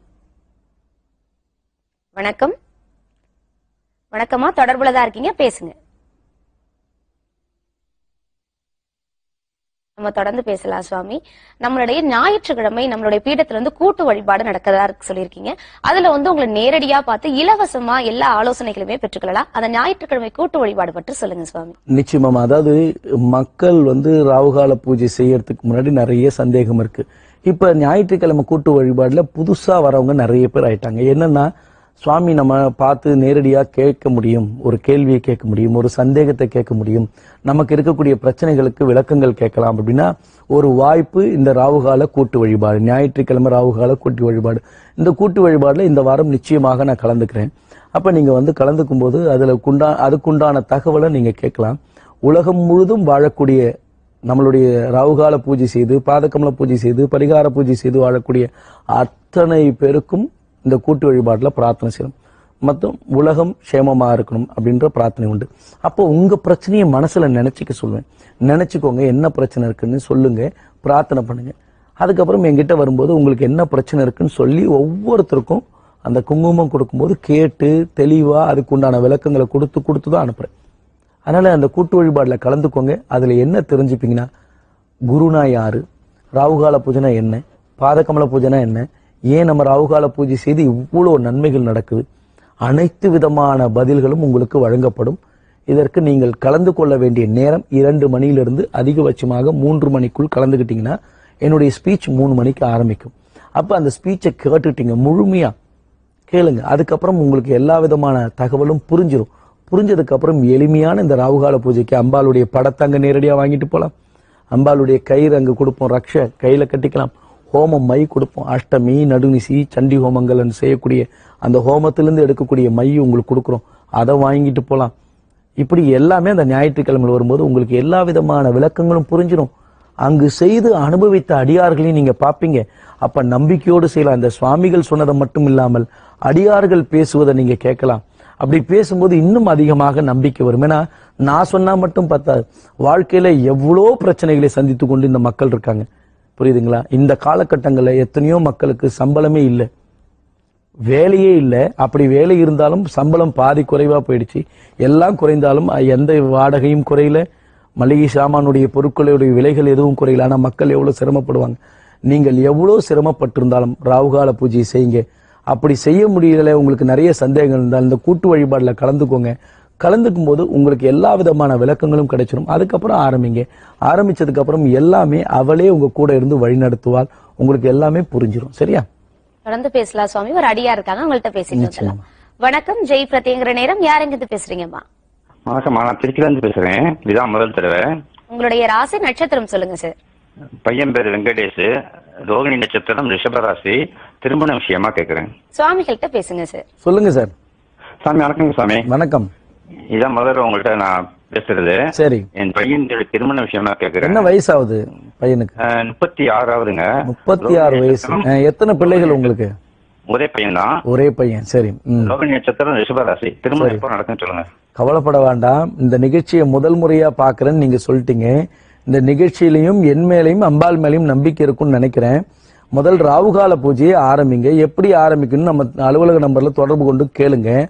வணக்கம் வணக்கம்மா தொடர்புல தான் இருக்கீங்க பேசுங்க நம்ம தொடர்ந்து பேசலாம் சுவாமி நம்மளுடைய ஞாயிற்றுக்கிழமை நம்மளுடைய பீடத்துல வந்து கூட்டு வழிபாடு நடக்கிறதா இருக்கு சொல்லியிருக்கீங்க அதுல வந்து உங்களை நேரடியா பார்த்து இலவசமா எல்லா ஆலோசனைகளுமே பெற்றுக்கொள்ளலாம் அந்த ஞாயிற்றுக்கிழமை கூட்டு வழிபாடு பற்றி சொல்லுங்க சுவாமி நிச்சயமா அதாவது மக்கள் வந்து ராவுகால பூஜை செய்யறதுக்கு முன்னாடி நிறைய சந்தேகம் இருக்கு இப்ப ஞாயிற்றுக்கிழமை கூட்டு வழிபாடுல புதுசா வரவங்க நிறைய பேர் ஆயிட்டாங்க என்னன்னா சுவாமி நம்ம பார்த்து நேரடியா கேட்க முடியும் ஒரு கேள்வியை கேட்க முடியும் ஒரு சந்தேகத்தை கேட்க முடியும் நமக்கு இருக்கக்கூடிய பிரச்சனைகளுக்கு விளக்கங்கள் கேட்கலாம் அப்படின்னா ஒரு வாய்ப்பு இந்த ராவுகால கூட்டு வழிபாடு ஞாயிற்றுக்கிழமை ராவுகால கூட்டு வழிபாடு இந்த கூட்டு வழிபாடுல இந்த வாரம் நிச்சயமாக நான் கலந்துக்கிறேன் அப்ப நீங்க வந்து கலந்துக்கும் போது அதுல குண்டா அதுக்குண்டான தகவலை நீங்க கேட்கலாம் உலகம் முழுதும் வாழக்கூடிய நம்மளுடைய ராவுகால பூஜை செய்து பாதகமல பூஜை செய்து பரிகார பூஜை செய்து வாழக்கூடிய அத்தனை பேருக்கும் இந்த கூட்டு வழிபாட்டுல பிரார்த்தனை செய்யணும் மொத்தம் உலகம் சேமமா இருக்கணும் அப்படின்ற பிரார்த்தனை உண்டு அப்போ உங்க பிரச்சனையை மனசுல நினைச்சுக்க சொல்லுவேன் நினைச்சுக்கோங்க என்ன பிரச்சனை இருக்குன்னு சொல்லுங்க பிரார்த்தனை பண்ணுங்க அதுக்கப்புறம் என்கிட்ட வரும்போது உங்களுக்கு என்ன பிரச்சனை இருக்குன்னு சொல்லி ஒவ்வொருத்தருக்கும் அந்த குங்குமம் கொடுக்கும்போது கேட்டு தெளிவா அதுக்கு உண்டான விளக்கங்களை கொடுத்து கொடுத்து தான் அனுப்புறேன் அதனால அந்த கூட்டு வழிபாடுல கலந்துக்கோங்க அதுல என்ன தெரிஞ்சுப்பீங்கன்னா குருனா யாரு ராவுகால பூஜைனா என்ன பாதகமல பூஜைனா என்ன ஏன் நம்ம ராவுகால பூஜை செய்து இவ்வளவு நன்மைகள் நடக்குது அனைத்து விதமான பதில்களும் உங்களுக்கு வழங்கப்படும் இதற்கு நீங்கள் கலந்து கொள்ள வேண்டிய நேரம் இரண்டு மணியிலிருந்து அதிகபட்சமாக மூன்று மணிக்குள் கலந்துக்கிட்டீங்கன்னா என்னுடைய ஸ்பீச் மூணு மணிக்கு ஆரம்பிக்கும் அப்ப அந்த ஸ்பீச்சை கேட்டுட்டீங்க முழுமையா கேளுங்க அதுக்கப்புறம் உங்களுக்கு எல்லா விதமான தகவலும் புரிஞ்சிடும் புரிஞ்சதுக்கு அப்புறம் எளிமையான இந்த ராவுகால பூஜைக்கு அம்பாளுடைய படத்தை அங்க நேரடியா வாங்கிட்டு போலாம் அம்பாளுடைய கயிறு அங்க கொடுப்போம் ரக்ஷ கையில கட்டிக்கலாம் ஹோமம் மை கொடுப்போம் அஷ்டமி நடுநிசி சண்டி ஹோமங்கள் செய்யக்கூடிய அந்த ஹோமத்திலிருந்து எடுக்கக்கூடிய மை உங்களுக்கு கொடுக்குறோம் அதை வாங்கிட்டு போலாம் இப்படி எல்லாமே அந்த ஞாயிற்றுக்கிழமையில் வரும்போது உங்களுக்கு எல்லா விதமான விளக்கங்களும் புரிஞ்சிடும் அங்கு செய்து அனுபவித்த அடியார்களையும் நீங்க பாப்பீங்க அப்ப நம்பிக்கையோடு செய்யலாம் இந்த சுவாமிகள் சொன்னதை மட்டும் இல்லாமல் அடியார்கள் பேசுவதை நீங்க கேட்கலாம் அப்படி பேசும்போது இன்னும் அதிகமாக நம்பிக்கை வரும் ஏன்னா நான் சொன்னா மட்டும் பத்தாது வாழ்க்கையில எவ்வளோ பிரச்சனைகளை சந்தித்து கொண்டு இந்த மக்கள் இருக்காங்க புரியுதுங்களா இந்த காலகட்டங்களில் எத்தனையோ மக்களுக்கு சம்பளமே இல்லை வேலையே இல்லை அப்படி வேலை இருந்தாலும் சம்பளம் பாதி குறைவா போயிடுச்சு எல்லாம் குறைந்தாலும் அஹ், எந்த வாடகையும் குறையல மளிகை சாமானுடைய பொருட்களுடைய விலைகள் எதுவும் குறையல ஆனா மக்கள் எவ்வளவு சிரமப்படுவாங்க நீங்கள் எவ்வளவு சிரமப்பட்டிருந்தாலும் ராவுகால பூஜை செய்யுங்க அப்படி செய்ய முடியல உங்களுக்கு நிறைய சந்தேகங்கள் இருந்தால் இந்த கூட்டு வழிபாடுல கலந்துக்கோங்க கலந்துக்கும் போது உங்களுக்கு எல்லா விதமான விளக்கங்களும் கிடைச்சிடும் அதுக்கப்புறம் ஆரம்பிங்க ஆரம்பிச்சதுக்கு அப்புறம் எல்லாமே அவளே உங்க கூட இருந்து வழி நடத்துவாள் உங்களுக்கு எல்லாமே புரிஞ்சிடும் சரியா தொடர்ந்து பேசலாம் சுவாமி ஒரு அடியா இருக்காங்க உங்கள்ட்ட பேசிட்டு வந்துடலாம் வணக்கம் ஜெய் பிரத்யங்கிற நேரம் யார் எங்கிருந்து பேசுறீங்கம்மா வணக்கம்மா நான் திருச்சில இருந்து பேசுறேன் இதுதான் முதல் தடவை உங்களுடைய ராசி நட்சத்திரம் சொல்லுங்க சார் பையன் பேர் வெங்கடேஷ் ரோகிணி நட்சத்திரம் ரிஷபராசி திருமண விஷயமா கேக்குறேன் சுவாமிகள்கிட்ட பேசுங்க சார் சொல்லுங்க சார் சாமி வணக்கங்க சாமி வணக்கம் இதான் முதல்ல உங்கள்ட்ட நான் பேசுறது சரி என் பையன் திருமண விஷயமா கேக்குறேன் என்ன வயசாகுது பையனுக்கு அஹ், முப்பத்தி ஆறாவதுங்க முப்பத்தி ஆறு வயசு அஹ், எத்தனை பிள்ளைகள் உங்களுக்கு ஒரே பையன் தான் ஒரே பையன் சரி ம் ரோகிணி நட்சத்திரம் ரிஷபராசி திருமணம் எப்போ நடக்குன்னு சொல்லுங்க கவலைப்பட வேண்டாம் இந்த நிகழ்ச்சியை முதல் முறையா பாக்குறேன்னு நீங்க சொல்லிட்டீங்க இந்த நிகழ்ச்சியிலையும் என் மேலையும் அம்பாள் மேலையும் நம்பிக்கை இருக்கும்னு நினைக்கிறேன் முதல் ராவுகால பூஜையை ஆரம்பிங்க எப்படி ஆரம்பிக்கணும் நம்ம அலுவலக நம்பர்ல தொடர்பு கொண்டு கேளுங்க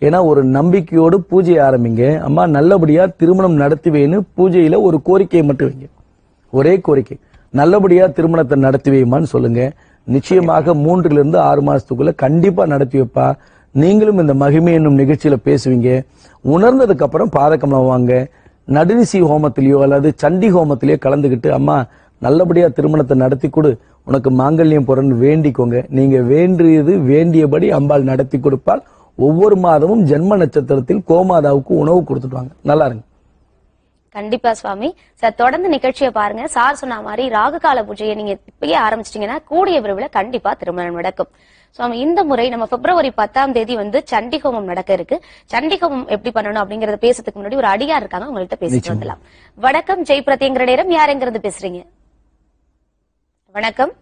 ஏன்னா ஒரு நம்பிக்கையோடு பூஜை ஆரம்பிங்க அம்மா நல்லபடியா திருமணம் நடத்துவேன்னு பூஜையில ஒரு கோரிக்கையை மட்டும் வைங்க ஒரே கோரிக்கை நல்லபடியா திருமணத்தை நடத்தி வைமான்னு சொல்லுங்க நிச்சயமாக மூன்றுல இருந்து ஆறு மாசத்துக்குள்ள கண்டிப்பா நடத்தி வைப்பா நீங்களும் இந்த மகிமை என்னும் நிகழ்ச்சியில பேசுவீங்க உணர்ந்ததுக்கு அப்புறம் பாதகமலம் வாங்க நடுநிசி ஹோமத்திலேயோ அல்லது சண்டி ஹோமத்திலேயோ கலந்துக்கிட்டு அம்மா நல்லபடியா திருமணத்தை நடத்தி கொடு உனக்கு மாங்கல்யம் பொறன்னு வேண்டிக்கோங்க நீங்க வேண்டியது வேண்டியபடி அம்பாள் நடத்தி கொடுப்பால் ஒவ்வொரு மாதமும் ஜென்ம நட்சத்திரத்தில் கோமாதாவுக்கு உணவு கொடுத்துட்டு வாங்க நல்லா இருங்க கண்டிப்பா சுவாமி சார் தொடர்ந்து நிகழ்ச்சியை பாருங்க சார் சொன்ன மாதிரி ராகு கால பூஜையை நீங்க இப்பயே ஆரம்பிச்சிட்டீங்கன்னா கூடிய விரைவில் கண்டிப்பா திருமணம் நடக்கும் சுவாமி இந்த முறை நம்ம பிப்ரவரி பத்தாம் தேதி வந்து சண்டி ஹோமம் நடக்க இருக்கு சண்டி ஹோமம் எப்படி பண்ணணும் அப்படிங்கறத பேசுறதுக்கு முன்னாடி ஒரு அடியார் இருக்காங்க உங்கள்ட்ட பேசிட்டு நிச்சயமா. வந்துடலாம் வணக்கம் ஜெய் பிரத்யங்கிற நேரம் யார் எங்கிறது பேசுறீங்க வணக்கம்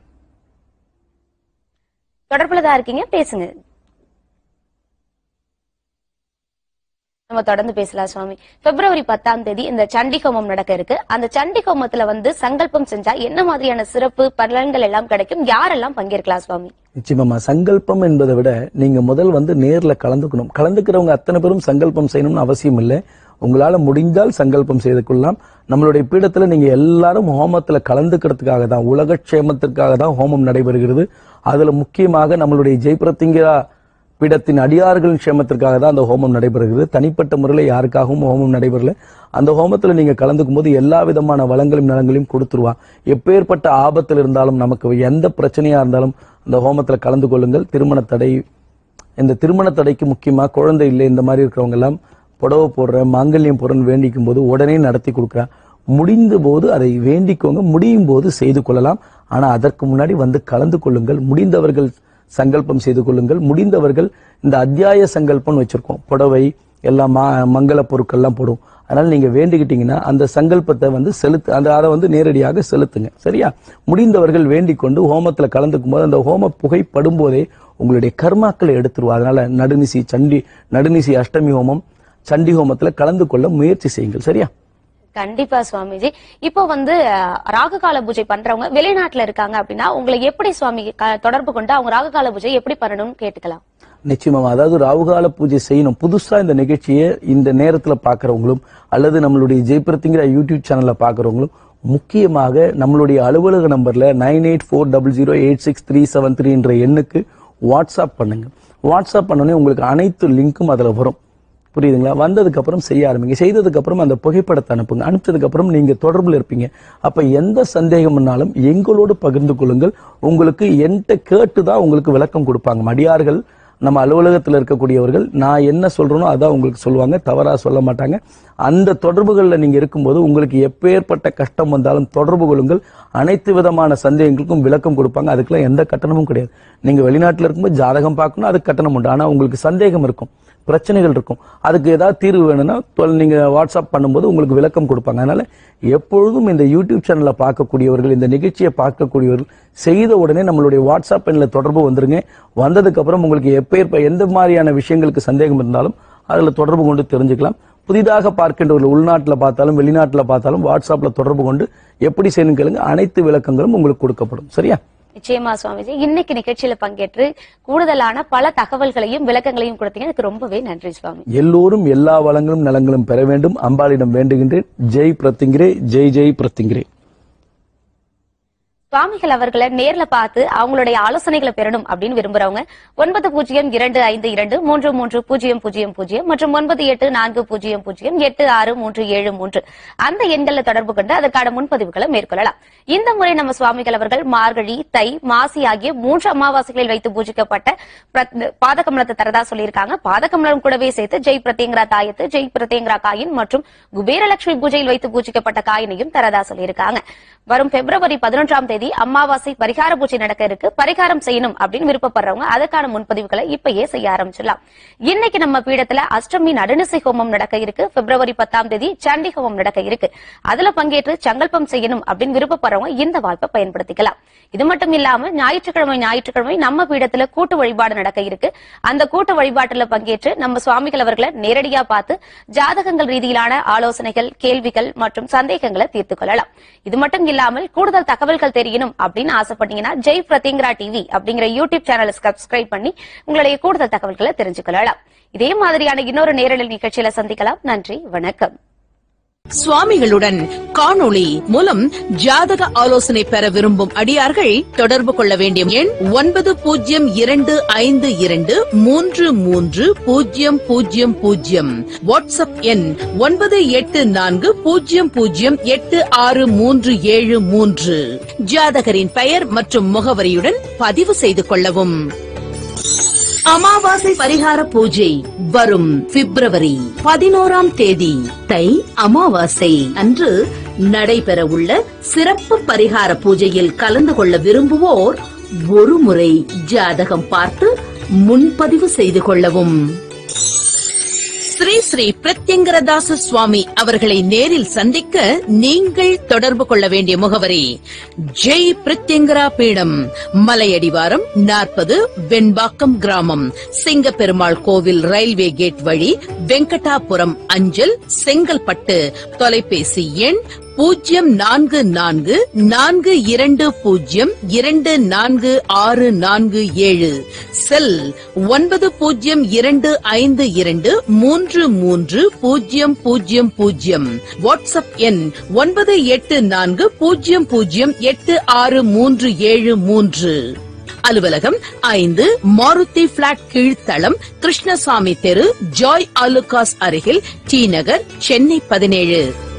தொடர்புல தான் இருக்கீங்க பேசுங்க நம்ம தொடர்ந்து பேசலாம் சுவாமி பிப்ரவரி பத்தாம் தேதி இந்த சண்டி ஹோமம் நடக்க இருக்கு அந்த சண்டி ஹோமத்துல வந்து சங்கல்பம் செஞ்சா என்ன மாதிரியான சிறப்பு பலன்கள் எல்லாம் கிடைக்கும் யாரெல்லாம் பங்கேற்கலாம் சுவாமி நிச்சயமாமா சங்கல்பம் என்பதை விட நீங்க முதல் வந்து நேர்ல கலந்துக்கணும் கலந்துக்கிறவங்க அத்தனை பேரும் சங்கல்பம் செய்யணும்னு அவசியம் இல்லை உங்களால முடிந்தால் சங்கல்பம் செய்து கொள்ளலாம் நம்மளுடைய பீடத்துல நீங்க எல்லாரும் ஹோமத்துல கலந்துக்கிறதுக்காக தான் உலக க்ஷேமத்திற்காக தான் ஹோமம் நடைபெறுகிறது அதுல முக்கியமாக நம்மளுடைய ஜெயபிரத்திங்கரா பீடத்தின் அடியார்களின் க்ஷேமத்திற்காக தான் அந்த ஹோமம் நடைபெறுகிறது தனிப்பட்ட முறையில் யாருக்காகவும் ஹோமம் நடைபெறல அந்த ஹோமத்துல நீங்க கலந்துக்கும் போது எல்லா விதமான வளங்களையும் நலங்களையும் கொடுத்துருவா எப்பேற்பட்ட ஆபத்தில் இருந்தாலும் நமக்கு எந்த பிரச்சனையா இருந்தாலும் அந்த ஹோமத்துல கலந்து கொள்ளுங்கள் திருமண தடை இந்த திருமண தடைக்கு முக்கியமா குழந்தை இல்லை இந்த மாதிரி இருக்கிறவங்க எல்லாம் புடவை போடுற மாங்கல்யம் போடுறன்னு வேண்டிக்கும் போது உடனே நடத்தி கொடுக்குறா முடிந்த போது அதை வேண்டிக்கோங்க முடியும் போது செய்து கொள்ளலாம் ஆனா அதற்கு முன்னாடி வந்து கலந்து கொள்ளுங்கள் முடிந்தவர்கள் சங்கல்பம் செய்து கொள்ளுங்கள் முடிந்தவர்கள் இந்த அத்தியாய சங்கல்பம்னு வச்சிருக்கோம் புடவை எல்லாம் மா மங்கள பொருட்கள்லாம் போடும் அதனால நீங்க வேண்டிக்கிட்டீங்கன்னா அந்த சங்கல்பத்தை வந்து செலுத்து அந்த அதை வந்து நேரடியாக செலுத்துங்க சரியா முடிந்தவர்கள் வேண்டிக் கொண்டு ஹோமத்துல கலந்துக்கும் போது அந்த ஹோம புகை படும்போதே உங்களுடைய கர்மாக்களை எடுத்துருவா அதனால நடுநிசி சண்டி நடுநிசி அஷ்டமி ஹோமம் சண்டி ஹோமத்துல கலந்து கொள்ள முயற்சி செய்யுங்கள் சரியா கண்டிப்பா சுவாமிஜி இப்போ வந்து அஹ், ராகு கால பூஜை பண்றவங்க வெளிநாட்டுல இருக்காங்க அப்படின்னா உங்களை எப்படி சுவாமி க- தொடர்பு கொண்டு அவங்க ராகு கால பூஜை எப்படி பண்ணணும்னு கேட்டுக்கலாம் நிச்சயமா அதாவது ராகுகால பூஜை செய்யணும் புதுசா இந்த நிகழ்ச்சியை இந்த நேரத்துல பாக்குறவங்களும் அல்லது நம்மளுடைய ஜெயபிரத்திங்கிற யூடியூப் சேனல்ல பாக்குறவங்களும் முக்கியமாக நம்மளுடைய அலுவலக நம்பர்ல nine eight four double zero eight six three seven three என்ற எண்ணுக்கு வாட்ஸ்அப் பண்ணுங்க வாட்ஸ்அப் பண்ணோடனே உங்களுக்கு அனைத்து லிங்க்கும் அதுல வரும் புரியுதுங்களா வந்ததுக்கு அப்புறம் செய்ய ஆரம்பிங்க செய்ததுக்கு அப்புறம் அந்த புகைப்படத்தை அனுப்புங்க அனுப்பிச்சதுக்கு அப்புறம் நீங்க தொடர்புல இருப்பீங்க அப்ப எந்த சந்தேகம்னாலும் எங்களோடு பகிர்ந்து கொள்ளுங்கள் உங்களுக்கு என்கிட்ட கேட்டு தான் உங்களுக்கு விளக்கம் கொடுப்பாங்க மடியார்கள் நம்ம அலுவலகத்தில் இருக்கக்கூடியவர்கள் நான் என்ன சொல்றேனோ அதான் உங்களுக்கு சொல்லுவாங்க தவறா சொல்ல மாட்டாங்க அந்த தொடர்புகளில் நீங்க இருக்கும்போது உங்களுக்கு எப்பேற்பட்ட கஷ்டம் வந்தாலும் தொடர்பு கொள்ளுங்கள் அனைத்து விதமான சந்தேகங்களுக்கும் விளக்கம் கொடுப்பாங்க அதுக்கெல்லாம் எந்த கட்டணமும் கிடையாது நீங்க வெளிநாட்டில் இருக்கும்போது ஜாதகம் பார்க்கணும் அதுக்கு கட்டணம் உண்டு ஆனா உங்களுக்கு சந்தேகம் இருக்கும் பிரச்சனைகள் இருக்கும் அதுக்கு ஏதாவது தீர்வு வேணும்னா தொல்- நீங்க வாட்ஸ்அப் பண்ணும்போது உங்களுக்கு விளக்கம் கொடுப்பாங்க அதனால எப்பொழுதும் இந்த யூடியூப் சேனலை பார்க்கக்கூடியவர்கள் இந்த நிகழ்ச்சியை பார்க்கக்கூடியவர்கள் செய்த உடனே நம்மளுடைய வாட்ஸ்அப் எண்ணில் தொடர்பு வந்துருங்க வந்ததுக்கு அப்புறம் உங்களுக்கு எப்பேற்ப எந்த மாதிரியான விஷயங்களுக்கு சந்தேகம் இருந்தாலும் அதுல தொடர்பு கொண்டு தெரிஞ்சுக்கலாம் புதிதாக பார்க்கின்றவர்கள் உள்நாட்டுல பார்த்தாலும் வெளிநாட்டுல பார்த்தாலும் வாட்ஸ்அப்ல தொடர்பு கொண்டு எப்படி செய்யணும் கேளுங்க அனைத்து விளக்கங்களும் உங்களுக்கு கொடுக்கப்படும் சரியா நிச்சயமா சுவாமிஜி இன்னைக்கு நிகழ்ச்சியில பங்கேற்று கூடுதலான பல தகவல்களையும் விளக்கங்களையும் கொடுத்தீங்க எனக்கு ரொம்பவே நன்றி சுவாமி எல்லோரும் எல்லா வளங்களும் நலங்களும் பெற வேண்டும் அம்பாளிடம் வேண்டுகின்றேன் ஜெய் பிரத்திங்கிரே ஜெய் ஜெய் பிரத்திங்கிரே சுவாமிகள் அவர்களை நேர்ல பார்த்து அவங்களுடைய ஆலோசனைகளை பெறணும் அப்படின்னு விரும்புறவங்க ஒன்பது பூஜ்ஜியம் இரண்டு ஐந்து இரண்டு மூன்று மூன்று பூஜ்ஜியம் பூஜ்ஜியம் பூஜ்ஜியம் மற்றும் ஒன்பது எட்டு நான்கு பூஜ்ஜியம் பூஜ்ஜியம் எட்டு ஆறு மூன்று ஏழு மூன்று அந்த எண்களில் தொடர்பு கொண்டு அதற்கான முன்பதிவுகளை மேற்கொள்ளலாம் இந்த முறை நம்ம சுவாமிகள் அவர்கள் மார்கழி தை மாசி ஆகிய மூன்று அமாவாசைகளில் வைத்து பூஜிக்கப்பட்ட பிரத்- பாதகமலத்தை தரதா சொல்லியிருக்காங்க பாதகமலம் கூடவே சேர்த்து ஜெய் பிரத்யங்கரா தாயத்து ஜெய் பிரத்யங்கரா காயின் மற்றும் குபேரலட்சுமி பூஜையில் வைத்து பூஜிக்கப்பட்ட காயினையும் தரதா சொல்லியிருக்காங்க வரும் பிப்ரவரி பதினொன்றாம் தேதி அமாவாசை பரிகார பூஜை நடக்க இருக்கு பரிகாரம் செய்யணும் அப்படின்னு விருப்பப்படுறவங்க அதற்கான முன்பதிவுகளை இப்பயே செய்ய ஆரம்பிச்சிடலாம் இன்னைக்கு நம்ம பீடத்துல அஷ்டமி நடுநிசை ஹோமம் நடக்க இருக்கு பிப்ரவரி பத்தாம் தேதி சண்டி ஹோமம் நடக்க இருக்கு அதுல பங்கேற்று சங்கல்பம் செய்யணும் அப்படின்னு விருப்பப்படுறவங்க இந்த வாய்ப்பை பயன்படுத்திக்கலாம் இது மட்டும் இல்லாம ஞாயிற்றுக்கிழமை ஞாயிற்றுக்கிழமை நம்ம பீடத்துல கூட்டு வழிபாடு நடக்க இருக்கு அந்த கூட்டு வழிபாட்டுல பங்கேற்று நம்ம சுவாமிகள் அவர்களை நேரடியா பார்த்து ஜாதகங்கள் ரீதியிலான ஆலோசனைகள் கேள்விகள் மற்றும் சந்தேகங்களை தீர்த்துக் கொள்ளலாம் இது மட்டும் இல்லாமல் கூடுதல் தகவல்கள் தெரிய தெரியணும் அப்படின்னு ஆசைப்பட்டீங்கன்னா ஜெய் பிரத்யங்கரா டிவி அப்படிங்கிற யூடியூப் சேனலை சப்ஸ்கிரைப் பண்ணி உங்களுடைய கூடுதல் தகவல்களை தெரிஞ்சுக்கொள்ளலாம் இதே மாதிரியான இன்னொரு நேரலை நிகழ்ச்சியில சந்திக்கலாம் நன்றி வணக்கம் சுவாமிகளுடன் காணொளி மூலம் ஜாதக ஆலோசனை பெற விரும்பும் அடியார்கள் தொடர்பு கொள்ள வேண்டிய எண் ஒன்பது பூஜ்ஜியம் இரண்டு ஐந்து இரண்டு மூன்று மூன்று பூஜ்ஜியம் பூஜ்ஜியம் பூஜ்ஜியம் வாட்ஸ்அப் எண் ஒன்பது எட்டு நான்கு பூஜ்ஜியம் பூஜ்ஜியம் எட்டு ஆறு மூன்று ஏழு மூன்று ஜாதகரின் பெயர் மற்றும் முகவரியுடன் பதிவு செய்து கொள்ளவும் அமாவாசை பரிகார பூஜை வரும் பிப்ரவரி பதினோராம் தேதி தை அமாவாசை அன்று நடைபெறவுள்ள சிறப்பு பரிகார பூஜையில் கலந்து கொள்ள விரும்புவோர் ஒருமுறை ஜாதகம் பார்த்து முன்பதிவு செய்து கொள்ளவும் ஸ்ரீ ஸ்ரீ பிரத்யங்கரதாச சுவாமி அவர்களை நேரில் சந்திக்க நீங்கள் தொடர்பு கொள்ள வேண்டிய முகவரி ஜெய் பிரத்யங்கரா பீடம் மலையடிவாரம் நாற்பது வெண்பாக்கம் கிராமம் சிங்கப்பெருமாள் கோவில் ரயில்வே கேட் வழி வெங்கடாபுரம் அஞ்சல் செங்கல்பட்டு தொலைபேசி எண் பூஜ்ஜியம் நான்கு நான்கு நான்கு இரண்டு பூஜ்ஜியம் இரண்டு நான்கு ஆறு நான்கு ஏழு செல் ஒன்பது பூஜ்ஜியம் இரண்டு ஐந்து இரண்டு மூன்று மூன்று பூஜ்ஜியம் பூஜ்ஜியம் பூஜ்ஜியம் வாட்ஸ்அப் எண் ஒன்பது எட்டு நான்கு பூஜ்ஜியம் பூஜ்ஜியம் எட்டு ஆறு மூன்று ஏழு மூன்று அலுவலகம் ஐந்து மாருதி பிளாட் கீழ்த்தளம் கிருஷ்ணசாமி தெரு ஜாய் ஆலுகாஸ் அருகில் டி நகர் சென்னை பதினேழு